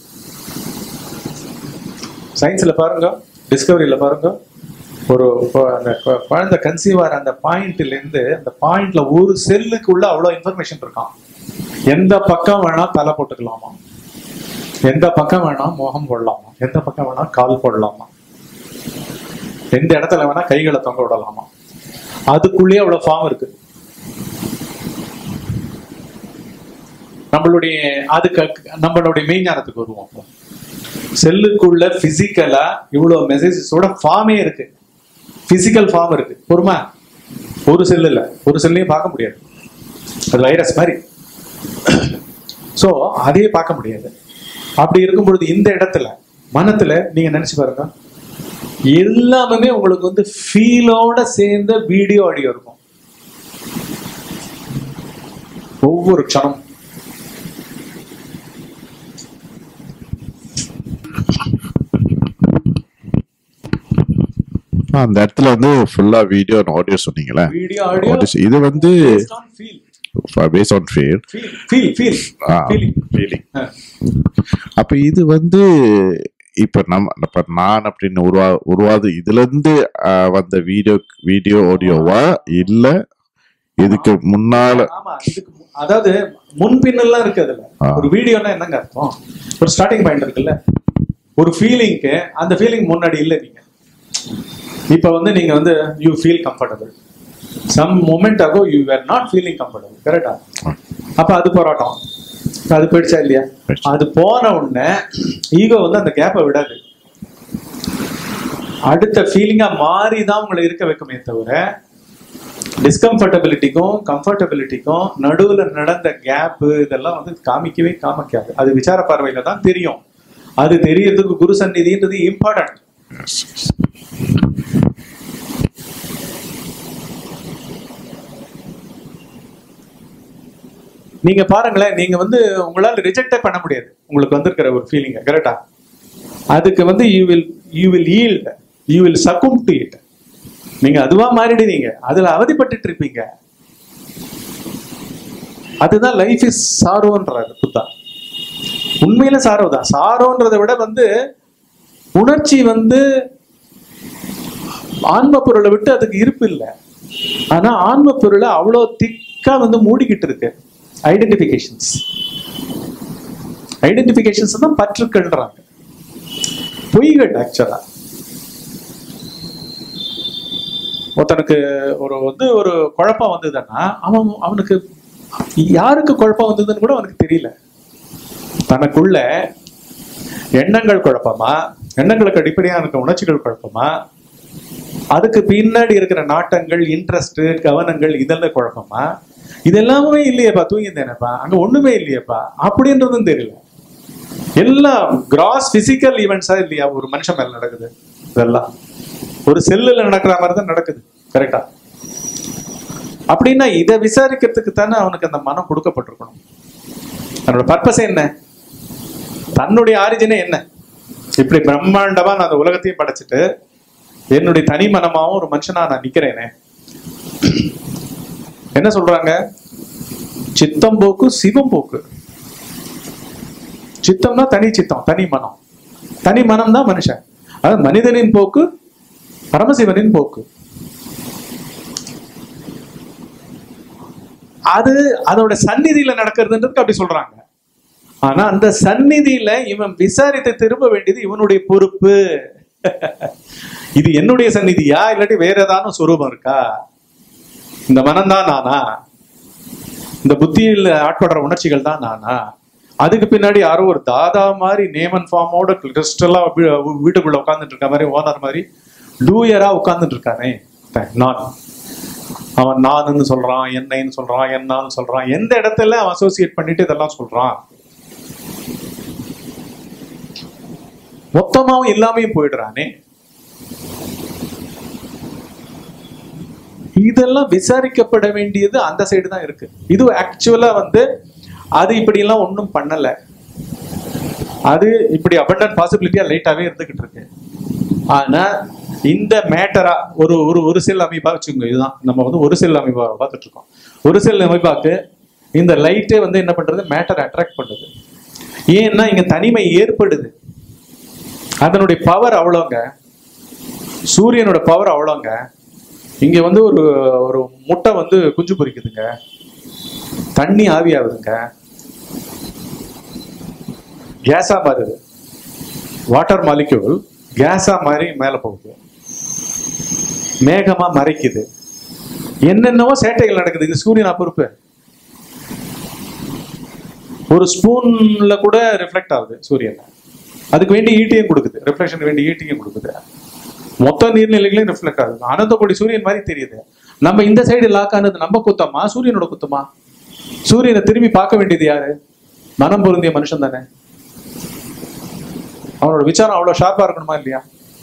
சயின்ஸ்ல பாருங்க டிஸ்கவரியில பாருங்க ஒரு கொ- அந்த கொ- குழந்தை கன்சீவ் ஆகிற அந்த பாயிண்ட்ல இருந்து அந்த பாயிண்ட்ல ஒரு செல்லுக்குள்ள அவ்வளவு இன்ஃபர்மேஷன் இருக்கான் எந்த பக்கம் வேணா தலை போட்டுக்கலாமா எந்த பக்கம் வேணா முகம் போடலாமா எந்த பக்கம் வேணா கால் போடலாமா எந்த இடத்துல வேணா கைகளை தொங்க விடலாமா அதுக்குள்ளேயே அவ்வளவு ஃபார்ம் இருக்கு நம்மளுடைய அதுக்கு நம்மளுடைய மெய்ஞானத்துக்கு வருவோம் அப்போ செல்லுக்குள்ள பிசிக்கலா இவ்வளவு மெசேஜஸோட ஃபார்மே இருக்கு பிசிக்கல் ஃபார்ம் இருக்கு பொறுமா ஒரு செல் இல்ல ஒரு செல்லையும் பார்க்க முடியாது அது வைரஸ் மாதிரி சோ அதையே பார்க்க முடியாது அப்படி இருக்கும் பொழுது இந்த இடத்துல மனத்துல நீங்க நினைச்சு பாருங்க எல்லாமே உங்களுக்கு வந்து ஃபீலோட சேர்ந்த வீடியோ ஆடியோ இருக்கும் ஒவ்வொரு க்ஷணம் அந்த இடத்துல வந்து ஃபுல்லா வீடியோ அண்ட் ஆடியோ சொன்னீங்களே வீடியோ ஆடியோ What is- இது வந்து feel base on feel feel feel feel feeling feeling அப்ப இது வந்து இப்ப நம்ம இப்ப நான் அப்படின்னு உருவா உருவாது இதுல இருந்து ஆஹ், வந்த வீடியோ வீடியோ ஆடியோவா இல்ல இதுக்கு முன்னால ஆமா இதுக்கு மு- அதாவது முன்பின்னெல்லாம் இருக்கு அதுல ஆ. ஒரு வீடியோனா என்னங்க அர்த்தம் ஒரு ஸ்டார்டிங் பாயிண்ட் இருக்குல்ல ஒரு ஃபீலிங்க்கு அந்த ஃபீலிங் முன்னாடி இல்ல நீங்க இப்ப வந்து நீங்க வந்து you feel comfortable some moment ago you were not feeling comfortable கரெக்டா அப்ப அது போராட்டம் அது போயிடுச்சா இல்லையா போயிடுச்சு. அது போன உடனே ஈகோ வந்து அந்த கேப்பை விடாது அடுத்த ஃபீலிங்கா மாறி தான் உங்களை இருக்க வைக்குமே தவிர டிஸ்கம்ஃபர்டபிலிட்டிக்கும் கம்ஃபர்டபிலிட்டிக்கும் நடுவுல நடந்த கேப் இதெல்லாம் வந்து காமிக்கவே காமிக்காது அது விசார பார்வையில தான் தெரியும் அது தெரியறதுக்கு குரு சந்நிதின்றது இம்பார்ட்டன்ட் நீங்க பாருங்களேன் நீங்க வந்து உங்களால ரிஜெக்டே பண்ண முடியாது உங்களுக்கு வந்திருக்கிற ஒரு ஃபீலிங்க கரெக்டா அதுக்கு வந்து you will you will yield you will succumb to it நீங்க அதுவா மாறிடுவீங்க அதுல அவதிப்பட்டுட்டு இருப்பீங்க அதுதான் லைஃப் இஸ் சாரோன்றாரு புத்தா உண்மையில சாரோ தான் சாரோன்றதை விட வந்து உணர்ச்சி வந்து ஆன்ம பொருளை விட்டு அதுக்கு இருப்பு இல்லை ஆனா ஆன்ம பொருளை அவ்வளோ திக்கா வந்து மூடிக்கிட்டு இருக்கு ஐடென்டிபிகேஷன்ஸ் ஐடென்டிபிகேஷன்ஸ் தான் பற்றுக்கள்ன்றாங்க பொய்கள் ஆக்சுவலா ஒருத்தனுக்கு ஒரு வந்து ஒரு குழப்பம் வந்ததுன்னா அவன் அவனுக்கு யாருக்கு குழப்பம் வந்ததுன்னு கூட அவனுக்கு தெரியல தனக்குள்ள எண்ணங்கள் குழப்பமா எண்ணங்களுக்கு அடிப்படையாக இருக்க உணர்ச்சிகள் குழப்பமா அதுக்கு பின்னாடி இருக்கிற நாட்டங்கள் இன்ட்ரெஸ்ட் கவனங்கள் இதெல்லாம் குழப்பமா இதெல்லாமே இல்லையேப்பா தூங்கியிருந்தேனப்பா அங்க ஒண்ணுமே இல்லையேப்பா அப்படின்றதும் தெரியல எல்லாம் கிராஸ் பிசிக்கல் ஈவெண்ட்ஸா இல்லையா ஒரு மனுஷன் மேல நடக்குது இதெல்லாம் ஒரு செல்லுல நடக்கிற மாதிரி தான் நடக்குது கரெக்டா அப்படின்னா இதை விசாரிக்கிறதுக்கு தானே அவனுக்கு அந்த மனம் கொடுக்கப்பட்டிருக்கணும் அதனோட பர்பஸ் என்ன தன்னுடைய ஆரிஜினே என்ன இப்படி பிரம்மாண்டமா நான் அந்த உலகத்தையும் படைச்சிட்டு என்னுடைய தனி மனமாவும் ஒரு மனுஷனா நான் நிக்கிறேனே என்ன சொல்றாங்க சித்தம் போக்கு சிவம் போக்கு சித்தம்னா தனி சித்தம் தனி மனம் தனி மனம் தான் மனுஷன் அதாவது மனிதனின் போக்கு பரமசிவனின் போக்கு அது அதோட சந்நிதியில நடக்கிறதுன்றதுக்கு அப்படி சொல்றாங்க ஆனா அந்த சந்நிதியில இவன் விசாரித்து திரும்ப வேண்டியது இவனுடைய பொறுப்பு இது என்னுடைய சந்நிதியா இல்லாட்டி வேற ஏதாவது சுரூபம் இருக்கா இந்த மனம்தான் நானா இந்த புத்தியில் ஆட்படுற உணர்ச்சிகள் தான் நானா அதுக்கு பின்னாடி யாரோ ஒரு தாதா மாதிரி நேமன் ஃபார்மோட கிறிஸ்டலா வீட்டுக்குள்ள உட்காந்துட்டு இருக்க மாதிரி ஓனர் மாதிரி டூயரா உட்காந்துட்டு இருக்கானே நான் அவன் நானுன்னு சொல்றான் என்னைன்னு சொல்றான் என்னான்னு சொல்றான் எந்த இடத்துல அவன் அசோசியேட் பண்ணிட்டு இதெல்லாம் சொல்றான் மொத்தமாவும் இல்லாமையும் போயிடுறானே இதெல்லாம் விசாரிக்கப்பட வேண்டியது அந்த சைடு தான் இருக்கு இது ஆக்சுவலா வந்து அது இப்படி எல்லாம் ஒன்றும் பண்ணல அது இப்படி அபண்டன்ட் பாசிபிலிட்டியா லைட்டாவே இருந்துகிட்டு இருக்கு ஆனா இந்த மேட்டரா ஒரு ஒரு ஒரு செல் அமைப்பா வச்சுக்கோங்க இதுதான் நம்ம வந்து ஒரு செல் அமைப்பா பார்த்துட்டு இருக்கோம் ஒரு செல் அமைப்பாக்கு இந்த லைட்டே வந்து என்ன பண்றது மேட்டர் அட்ராக்ட் பண்ணுது ஏன்னா இங்க தனிமை ஏற்படுது அதனுடைய பவர் அவ்வளோங்க சூரியனோட பவர் அவ்வளோங்க இங்க வந்து ஒரு ஒரு முட்டை வந்து குஞ்சு பொரிக்குதுங்க தண்ணி ஆவியாகுதுங்க கேஸா மாறுது வாட்டர் மாலிக்யூல் கேஸா மாறி மேல போகுது மேகமா மறைக்குது என்னென்னவோ சேட்டைகள் நடக்குது இது சூரியனா பொறுப்பு ஒரு ஸ்பூன்ல கூட ரிஃப்ளெக்ட் ஆகுது சூரியன் அதுக்கு வேண்டி ஈட்டியும் கொடுக்குது ரிஃப்ளெக்ஷன் வேண்டி ஈட்டியும் கொடுக்குது மொத்த நீர்நிலைகளையும் ரிஃப்ளெக்ட் ஆகுது அனந்த கோடி சூரியன் மாதிரி தெரியுது நம்ம இந்த சைடு லாக் ஆனது நம்ம குத்தமா சூரியனோட குத்தமா சூரியனை திரும்பி பார்க்க வேண்டியது யாரு மனம் பொருந்திய மனுஷன் தானே அவனோட விசாரம் அவ்வளவு ஷார்ப்பா இருக்கணுமா இல்லையா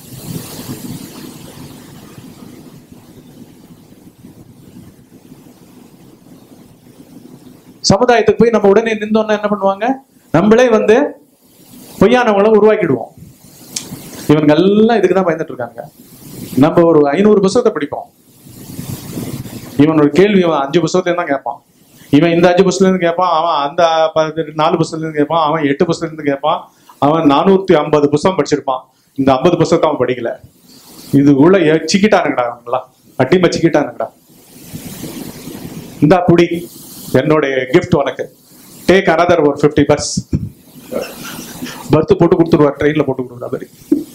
சமுதாயத்துக்கு போய் நம்ம உடனே நின்றோம்னா என்ன பண்ணுவாங்க நம்மளே வந்து பொய்யானவங்களை உருவாக்கிடுவோம் இவங்க எல்லாம் இதுக்கு தான் பயந்துட்டு இருக்காங்க நம்ம ஒரு ஐநூறு புத்தகத்தை படிப்போம் இவன் ஒரு கேள்வி அவன் அஞ்சு புத்தகத்துல தான் கேட்பான் இவன் இந்த அஞ்சு புத்தகத்துல இருந்து கேட்பான் அவன் அந்த பத்து- நாலு புத்தகத்துல இருந்து கேட்பான் அவன் எட்டு புத்தகத்துல இருந்து கேட்பான் அவன் நானூத்தி ஐம்பது புத்தகம் படிச்சிருப்பான் இந்த ஐம்பது புத்தகத்தை அவன் படிக்கல இது உள்ள சிக்கிட்டானுங்கடா அவங்களாம் அட்டி மச்சிக்கிட்டானுங்கடா இந்தா புடி என்னுடைய கிஃப்ட் உனக்கு டேக் another ஒரு ஃபிஃப்டி பர்ஸ் பர்த் போட்டு கொடுத்துருவார் ட்ரெயின்ல போட்டு கொடுக்குற மாதிரி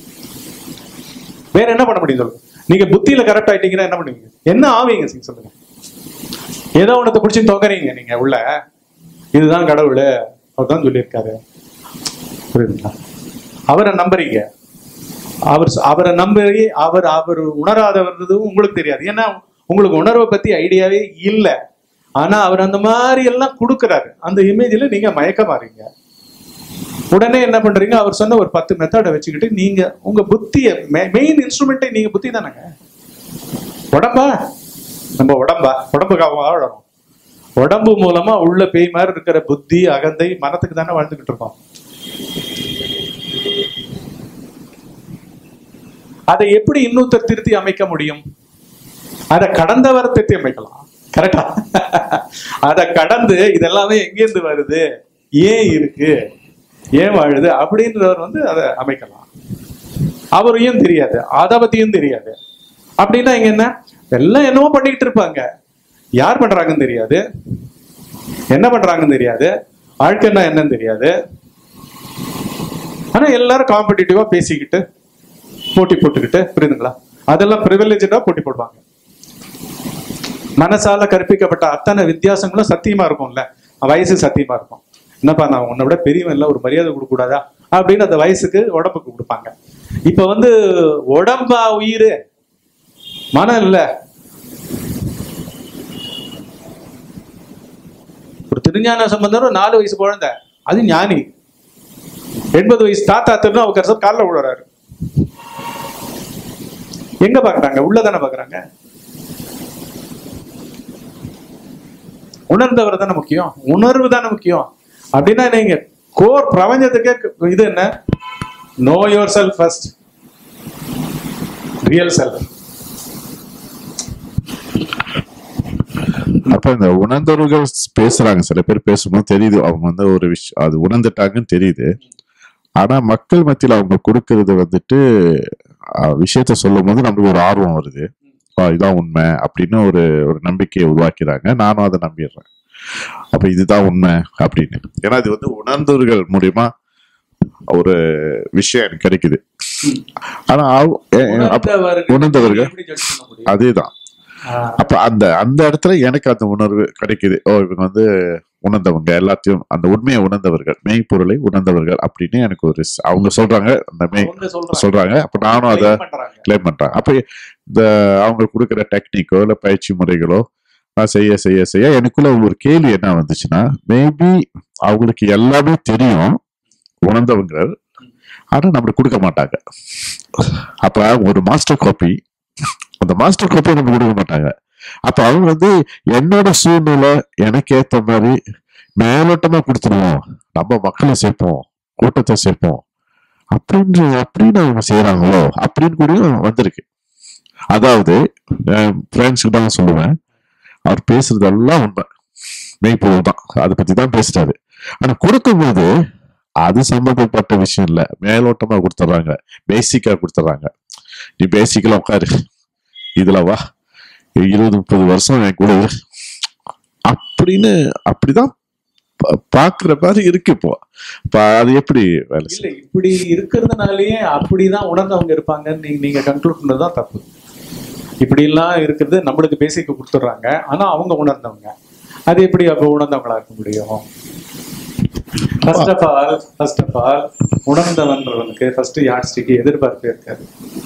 வேற என்ன பண்ண முடியும் சொல்லுங்க நீங்க புத்தியில கரெக்ட் ஆயிட்டீங்கன்னா என்ன பண்ணுவீங்க என்ன ஆவீங்க சிங் சொல்லுங்க ஏதோ ஒன்றத்தை பிடிச்சி தொங்குறீங்க நீங்க உள்ள இதுதான் கடவுள் அவர் தான் சொல்லியிருக்காரு புரியுதுங்களா அவரை நம்புறீங்க அவர் அவரை நம்பி அவர் அவர் உணராதவர்ன்றதும் உங்களுக்கு தெரியாது ஏன்னா உங்களுக்கு உணர்வை பத்தி ஐடியாவே இல்லை ஆனா அவர் அந்த மாதிரி எல்லாம் கொடுக்குறாரு அந்த இமேஜ்ல நீங்க மயக்க மாறீங்க உடனே என்ன பண்றீங்க அவர் சொன்ன ஒரு பத்து மெத்தடை வச்சுக்கிட்டு நீங்க உங்க புத்திய மெயின் இன்ஸ்ட்ருமெண்ட்டே நீங்க புத்தி தானேங்க உடம்பா நம்ம உடம்பா உடம்புக்காக வாழறோம் உடம்பு மூலமா உள்ள பேய் மாதிரி இருக்கிற புத்தி அகந்தை மனத்துக்கு தானே வாழ்ந்துகிட்டு இருக்கோம் அதை எப்படி இன்னொருத்தர் திருத்தி அமைக்க முடியும் அதை கடந்தவர் திருத்தி அமைக்கலாம் கரெக்டா அதை கடந்து இதெல்லாமே எங்கேருந்து வருது ஏன் இருக்கு ஏன் வாழுது அப்படின்றவர் வந்து அதை அமைக்கலாம் அவரையும் தெரியாது அதை பத்தியும் தெரியாது அப்படின்னா இங்க என்ன எல்லாம் என்னமோ பண்ணிக்கிட்டு இருப்பாங்க யார் பண்றாங்கன்னு தெரியாது என்ன பண்றாங்கன்னு தெரியாது வாழ்க்கைன்னா என்னன்னு தெரியாது ஆனா எல்லாரும் காம்படிட்டிவா பேசிக்கிட்டு போட்டி போட்டுக்கிட்டு புரியுதுங்களா அதெல்லாம் ப்ரிவிலேஜா போட்டி போடுவாங்க மனசால கற்பிக்கப்பட்ட அத்தனை வித்தியாசங்களும் சத்தியமா இருக்கும்ல வயசு சத்தியமா இருக்கும் என்னப்பா நான் உன்னை விட பெரியவன் இல்ல ஒரு மரியாதை கொடுக்க கூடாதா அப்படின்னு அந்த வயசுக்கு உடம்புக்கு கொடுப்பாங்க இப்ப வந்து உடம்பா உயிர் மனம் இல்ல ஒரு திருஞான சம்பந்தர் ஒரு நாலு வயசு குழந்தை அது ஞானி எண்பது வயசு தாத்தா திருநாவுக்கரசர் காலில் விழுறாரு எங்க பாக்குறாங்க உள்ளதானே பாக்குறாங்க உணர்ந்தவர் தானே முக்கியம் உணர்வு தானே முக்கியம் அப்படின்னா நீங்க கோர் பிரபஞ்சத்துக்கே இது என்ன know yourself first real self அப்ப இந்த உணர்ந்தவர்கள் பேசுறாங்க சில பேர் பேசும்போது தெரியுது அவங்க வந்து ஒரு விஷயம் அது உணர்ந்துட்டாங்கன்னு தெரியுது ஆனா மக்கள் மத்தியில அவங்க கொடுக்கறது வந்துட்டு அஹ், விஷயத்த சொல்லும் போது நம்மளுக்கு ஒரு ஆர்வம் வருது ஆ, இதான் உண்மை அப்படின்னு ஒரு ஒரு நம்பிக்கையை உருவாக்கிறாங்க நானும் அதை நம்பிடுறேன் அப்ப இதுதான் உண்மை அப்படின்னு ஏன்னா இது வந்து உணர்ந்தவர்கள் மூலியமா ஒரு விஷயம் எனக்கு கிடைக்குது ஆனா அவ- எ- எ- அப்ப- உணர்ந்தவர்கள் உணர்ந்தவர்கள். எப்படி ஜட்ஜ் பண்ண முடியும் அதேதான் ஆ, அப்ப அந்த அந்த இடத்துல எனக்கு அந்த உணர்வு கிடைக்குது ஓ இவங்க வந்து உணர்ந்தவங்க எல்லாத்தையும் அந்த உண்மையை உணர்ந்தவர்கள் மெய்ப்பொருளை உணர்ந்தவர்கள் அப்படின்னு எனக்கு ஒரு ஸ்- அவங்க சொல்றாங்க அந்த மெய் அவங்க சொல்றாங்க சொல்றாங்க அப்ப நானும் அதை claim பண்றாங்க. கிளைம் பண்றேன் அப்ப இந்த அவங்க கொடுக்குற டெக்னிக்கோ இல்ல பயிற்சி முறைகளோ நான் செய்ய செய்ய செய்ய எனக்குள்ள ஒரு கேள்வி என்ன வந்துச்சுன்னா மேபி அவங்களுக்கு எல்லாமே தெரியும் உணர்ந்தவங்க ஆனா நம்மளுக்கு கொடுக்க மாட்டாங்க அப்ப ஒரு மாஸ்டர் காப்பி அந்த மாஸ்டர் காப்பி நம்ம கொடுக்க மாட்டாங்க அப்ப அவங்க வந்து என்னோட சூழ்நிலை எனக்கு ஏத்த மாதிரி மேலோட்டமா கொடுத்துருவோம் நம்ம மக்களை சேர்ப்போம் கூட்டத்தை சேர்ப்போம் அப்படின்ற அப்படின்னு அவங்க செய்யறாங்களோ அப்படின்னு கூட வந்திருக்கு அதாவது ஃப்ரெண்ட்ஸ் கிட்ட நான் சொல்லுவேன் அவர் பேசுறதெல்லாம் உண்மை மெய்ப்பொருள் தான் அதை பத்தி தான் பேசுறாரு ஆனா கொடுக்கும்போது அது சம்பந்தப்பட்ட விஷயம் இல்ல மேலோட்டமா கொடுத்துட்றாங்க பேசிக்கா கொடுத்துட்றாங்க நீ பேசிக்கல உட்காரு இதுல வா இருபது முப்பது வருஷம் என் கூட இரு. அப்படின்னு அப்படிதான் பா- பாக்குற மாதிரி இருக்கு இப்போ இப்ப அது எப்படி வேலை இல்ல இப்படி இருக்கிறதுனாலயே அப்படிதான் உணர்ந்தவங்க இருப்பாங்கன்னு நீங்க நீங்க கன்க்ளூட் பண்ணதுதான் தப்பு இப்படி எல்லாம் இருக்கிறது நம்மளுக்கு பேசிக்க கொடுத்துட்றாங்க ஆனா அவங்க உணர்ந்தவங்க அது எப்படி அப்ப உணர்ந்தவங்களா இருக்க முடியும் first of all first of all உணர்ந்தவன்றவனுக்கு ஃபர்ஸ்ட் யாட்ஸ்டிக்கு எதிர்பார்ப்பு இருக்காது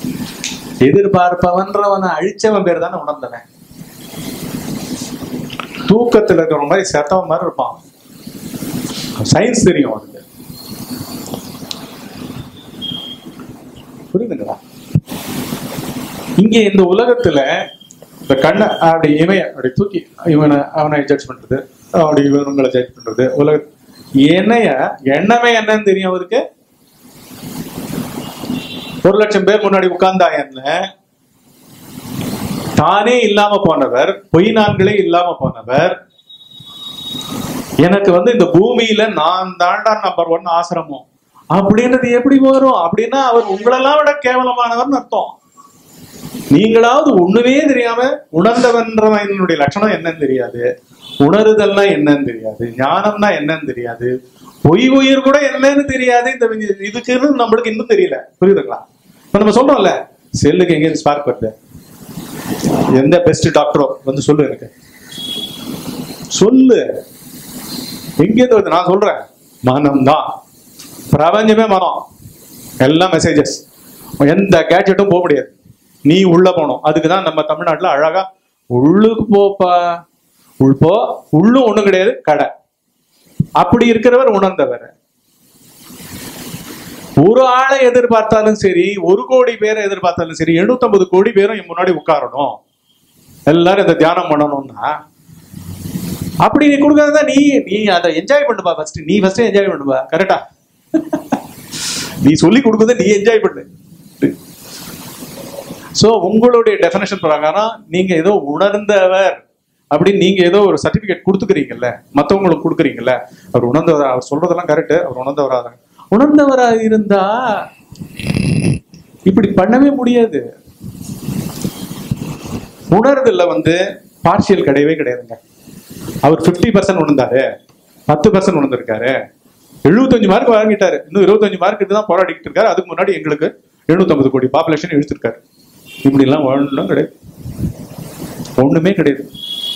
எதிர்பார்ப்பவன்றவனை அழிச்சவன் பேர் தானே உணர்ந்தவன் தூக்கத்துல இருக்கிற மாதிரி செத்தவன் மாதிரி இருப்பான் சயின்ஸ் தெரியும் அவனுக்கு புரியுதுங்களா இங்க இந்த உலகத்துல இந்த கண்ணை அப்படி இமைய அப்படி தூக்கி இவனை அவனை ஜட்ஜ் பண்றது அப்படி இவனுங்களை ஜட்ஜ் பண்றது உலக என்னைய எண்ணமே என்னன்னு தெரியும் அவருக்கு ஒரு லட்சம் பேர் முன்னாடி உட்கார்ந்தா என்ன தானே இல்லாம போனவர் பொய் நான்களே இல்லாம போனவர் எனக்கு வந்து இந்த பூமியில நான் தாண்டா நம்பர் ஒன் ஆசிரமம் அப்படின்றது எப்படி வரும் அப்படின்னா அவர் உங்களெல்லாம் விட கேவலமானவர்னு அர்த்தம் நீங்களாவது ஒண்ணுமே தெரியாம உணர்ந்தவன்றவனுடைய லட்சணம் என்னன்னு தெரியாது உணருதல்னா என்னன்னு தெரியாது ஞானம்னா என்னன்னு தெரியாது பொய் உயிர் கூட என்னன்னு தெரியாது இந்த வி- இதுக்குன்னு நம்மளுக்கு இன்னும் தெரியல புரியுதுங்களா இப்ப நம்ம சொல்றோம்ல செல்லுக்கு எங்க ஸ்பார்க் வருது எந்த பெஸ்ட் டாக்டரோ வந்து சொல்லு எனக்கு சொல்லு எங்கேருந்து வருது நான் சொல்றேன் மனம் தான் பிரபஞ்சமே மனம் எல்லாம் மெசேஜஸ் எந்த கேட்ஜெட்டும் போக முடியாது நீ உள்ள போகணும் அதுக்கு தான் நம்ம தமிழ்நாட்டுல அழகா உள்ளுக்கு போப்பா உள் போ உள்ளும் ஒண்ணும் கிடையாது கடை அப்படி இருக்கிறவர் உணர்ந்தவர் ஒரு ஆளை எதிர்பார்த்தாலும் சரி ஒரு கோடி பேரை எதிர்பார்த்தாலும் சரி 750 கோடி பேரும் என் முன்னாடி உட்காரணும் எல்லாரும் இந்த தியானம் பண்ணணும்னா அப்படி நீ கொடுக்கறதா நீ நீ அதை என்ஜாய் பண்ணுப்பா ஃபர்ஸ்ட் நீ ஃபர்ஸ்ட் என்ஜாய் பண்ணுப்பா கரெக்டா நீ சொல்லி கொடுக்கறத நீ என்ஜாய் பண்ணு சோ உங்களுடைய டெஃபினேஷன் பிரகாரம் நீங்க ஏதோ உணர்ந்தவர் அப்படின்னு நீங்க ஏதோ ஒரு சர்டிபிகேட் கொடுத்துக்கிறீங்கல்ல மத்தவங்களுக்கு கொடுக்குறீங்கல்ல அவர் உணர்ந்தவர் அவர் சொல்றதெல்லாம் கரெக்ட் அவர் உணர்ந்தவரா உணர்ந்தவரா இருந்தா இப்படி பண்ணவே முடியாது உணர்தல்ல வந்து பார்ஷியல் கிடையவே கிடையாதுங்க அவர் 50% பர்சன்ட் உணர்ந்தாரு பத்து பர்சன்ட் உணர்ந்திருக்காரு எழுபத்தஞ்சு மார்க் வாங்கிட்டாரு இன்னும் இருபத்தஞ்சு மார்க் தான் போராடிக்கிட்டு இருக்காரு அதுக்கு முன்னாடி எங்களுக்கு 750 கோடி பாப்புலேஷன் இழுத்திருக்காரு இப்படி எல்லாம் ஒண்ணும் கிடையாது ஒண்ணுமே கிடையாது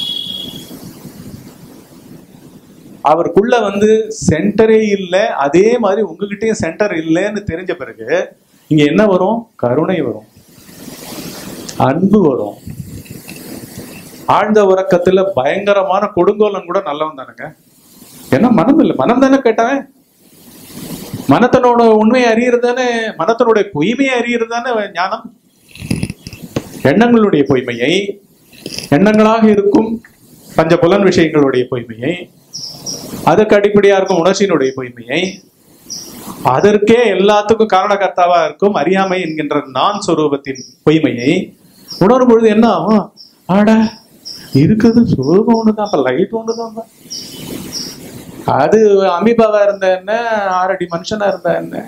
அவருக்குள்ள வந்து சென்டரே இல்லை அதே மாதிரி உங்ககிட்டயும் சென்டர் இல்லைன்னு தெரிஞ்ச பிறகு இங்க என்ன வரும் கருணை வரும் அன்பு வரும் ஆழ்ந்த உறக்கத்துல பயங்கரமான கொடுங்கோலன் கூட நல்லவன் தானுங்க ஏன்னா மனம் இல்லை மனம் தானே கேட்டவன் மனத்தனோட உண்மையை அறியறது தானே மனத்தனுடைய பொய்மையை அறியறது தானே ஞானம் எண்ணங்களுடைய பொய்மையை எண்ணங்களாக இருக்கும் பஞ்ச புலன் விஷயங்களுடைய பொய்மையை அதற்கு அடிப்படையா இருக்கும் உணர்ச்சியினுடைய பொய்மையை அதற்கே எல்லாத்துக்கும் காரணகர்த்தாவா இருக்கும் அறியாமை என்கின்ற நான் சொரூபத்தின் பொய்மையை உணரும் பொழுது என்ன ஆகும் ஆட இருக்குது சொரூபம் ஒண்ணுதான் லைட் ஒண்ணுதான் அது அமீபாவா இருந்தா என்ன ஆறடி மனுஷனா இருந்தா என்ன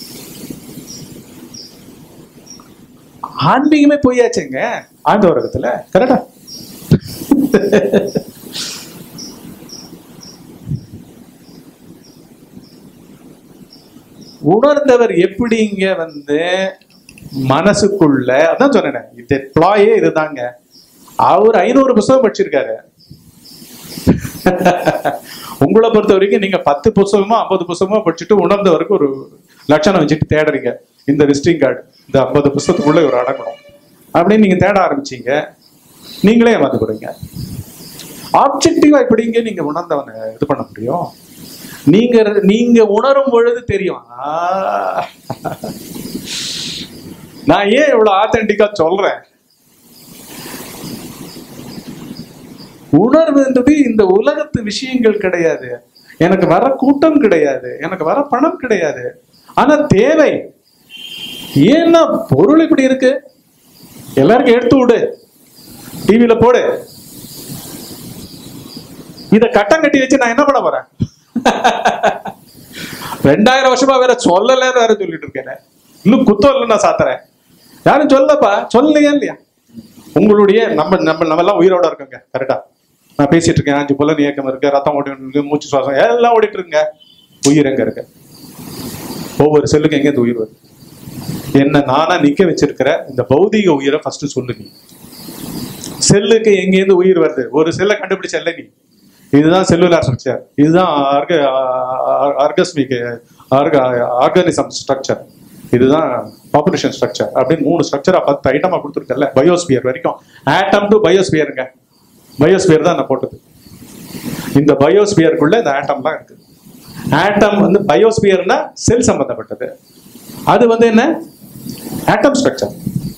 ஆன்மீகமே பொய்யாச்சுங்க ஆழ்ந்த உலகத்துல கரெக்டா உணர்ந்தவர் எப்படிங்க வந்து மனசுக்குள்ள அதான் சொன்னேன் இது பிளாயே இதுதாங்க அவர் ஐநூறு புஸ்தகம் படிச்சிருக்காரு உங்களை பொறுத்த வரைக்கும் நீங்க பத்து புஸ்தகமோ ஐம்பது புஸ்தகமோ படிச்சுட்டு உணர்ந்தவருக்கு ஒரு லட்சணம் வச்சுட்டு தேடுறீங்க இந்த விசிட்டிங் கார்டு இந்த ஐம்பது புஸ்தகத்துக்குள்ள ஒரு அடங்கணும் அப்படின்னு நீங்க தேட ஆரம்பிச்சீங்க நீங்களே ஏமாந்து கொடுங்க ஆப்ஜெக்டிவா எப்படிங்க நீங்க உணர்ந்தவனை இது பண்ண முடியும் நீங்க நீங்க உணரும் பொழுது தெரியும் ஆ, நான் ஏன் இவ்வளவு ஆத்தென்டிக்கா சொல்றேன் உணர்வுன்றது இந்த உலகத்து விஷயங்கள் கிடையாது எனக்கு வர கூட்டம் கிடையாது எனக்கு வர பணம் கிடையாது ஆனா தேவை ஏன்னா பொருள் இப்படி இருக்கு எல்லாருக்கும் எடுத்து விடு டிவியில போடு இத கட்டம் கட்டி வச்சு நான் என்ன பண்ண போறேன் ரெண்டாயிரம் வருஷமா வேற சொல்லல வேற சொல்லிட்டு இருக்கேன் இன்னும் குத்தம் இல்லை நான் சாத்துறேன் யாரும் சொல்லப்பா சொல்லலையா இல்லையா உங்களுடைய நம்ம நம்ம நம்ம எல்லாம் உயிரோட இருக்கோங்க கரெக்டா நான் பேசிட்டு இருக்கேன் அஞ்சு புலன் இயக்கம் இருக்கு ரத்தம் ஓடிட்டு இருக்கு மூச்சு சுவாசம் எல்லாம் ஓடிட்டு இருக்குங்க உயிர் எங்க இருக்கு ஒவ்வொரு செல்லுக்கு எங்க இந்த உயிர் வருது என்ன நானா நிக்க வச்சிருக்கிற இந்த பௌதீக உயிரை ஃபர்ஸ்ட் சொல்லு நீ செல்லுக்கு எங்கேருந்து உயிர் வருது ஒரு செல்லை கண்டுபிடிச்ச இல்ல நீ இதுதான் செல்லுலார் ஸ்ட்ரக்சர் இதுதான் ஆர்க ஆர்கஸ்மிக் ஆர்க ஆர்கானிசம் ஸ்ட்ரக்சர் இதுதான் பாப்புலேஷன் ஸ்ட்ரக்சர் அப்படின்னு மூணு ஸ்ட்ரக்சரா பத்து ஐட்டமா கொடுத்துருக்கல பயோஸ்பியர் வரைக்கும் ஆட்டம் டு பயோஸ்பியருங்க பயோஸ்பியர் தான் நான் போட்டது இந்த பயோஸ்பியருக்குள்ள இந்த ஆட்டம்லாம் இருக்கு ஆட்டம் வந்து பயோஸ்பியர்னா செல் சம்பந்தப்பட்டது அது வந்து என்ன ஆட்டம் ஸ்ட்ரக்சர்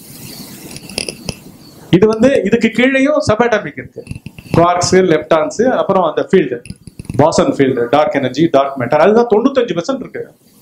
இது வந்து இதுக்கு கீழேயும் சபாட்டமிக் இருக்கு குவார்க்ஸ் லெப்டான்ஸ் அப்புறம் அந்த field boson field dark energy dark matter அதுதான் தொண்ணூத்தஞ்சு பெர்சன்ட் இருக்கு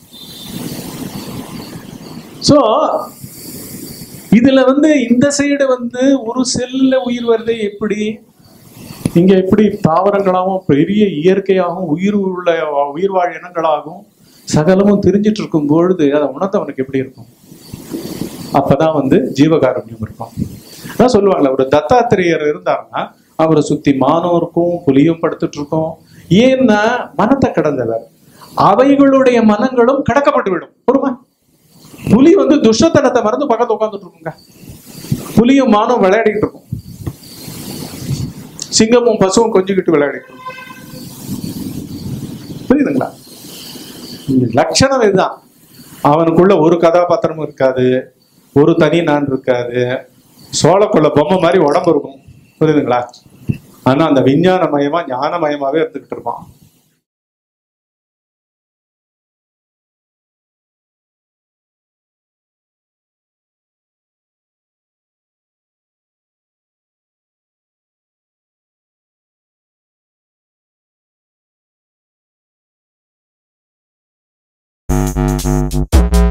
ஸோ இதுல வந்து இந்த சைடு வந்து ஒரு செல்லுல உயிர் வருது எப்படி இங்க எப்படி தாவரங்களாகவும் பெரிய இயற்கையாகவும் உயிர் உள்ள உயிர் வாழ் இனங்களாகவும் சகலமும் தெரிஞ்சிட்டு இருக்கும் பொழுது அதை உணர்ந்தவனுக்கு எப்படி இருக்கும் அப்பதான் வந்து ஜீவகாருண்யம் இருக்கும் அதான் சொல்லுவாங்கல்ல ஒரு தத்தாத்திரேயர் இருந்தாருன்னா அவரை சுத்தி மானம் இருக்கும் புலியும் படுத்துட்டு இருக்கும் ஏன்னா மனத்தை கடந்தவர் அவைகளுடைய மனங்களும் கடக்கப்பட்டு விடும் பொறுமா புலி வந்து துஷ்டத்தனத்தை மறந்து பக்கத்து உட்காந்துட்டு இருக்குங்க புலியும் மானம் விளையாடிட்டு இருக்கும் சிங்கமும் பசுவும் கொஞ்சிக்கிட்டு விளையாடிட்டு இருக்கும் புரியுதுங்களா இந்த லட்சணம் இதுதான் அவனுக்குள்ள ஒரு கதாபாத்திரமும் இருக்காது ஒரு தனி நான் இருக்காது சோளக்குள்ள பொம்மை மாதிரி உடம்பு இருக்கும் புரியுதுங்களா ஆனா அந்த விஞ்ஞானமயமா ஞானமயமாவே இருந்துகிட்டு இருப்பான் Thank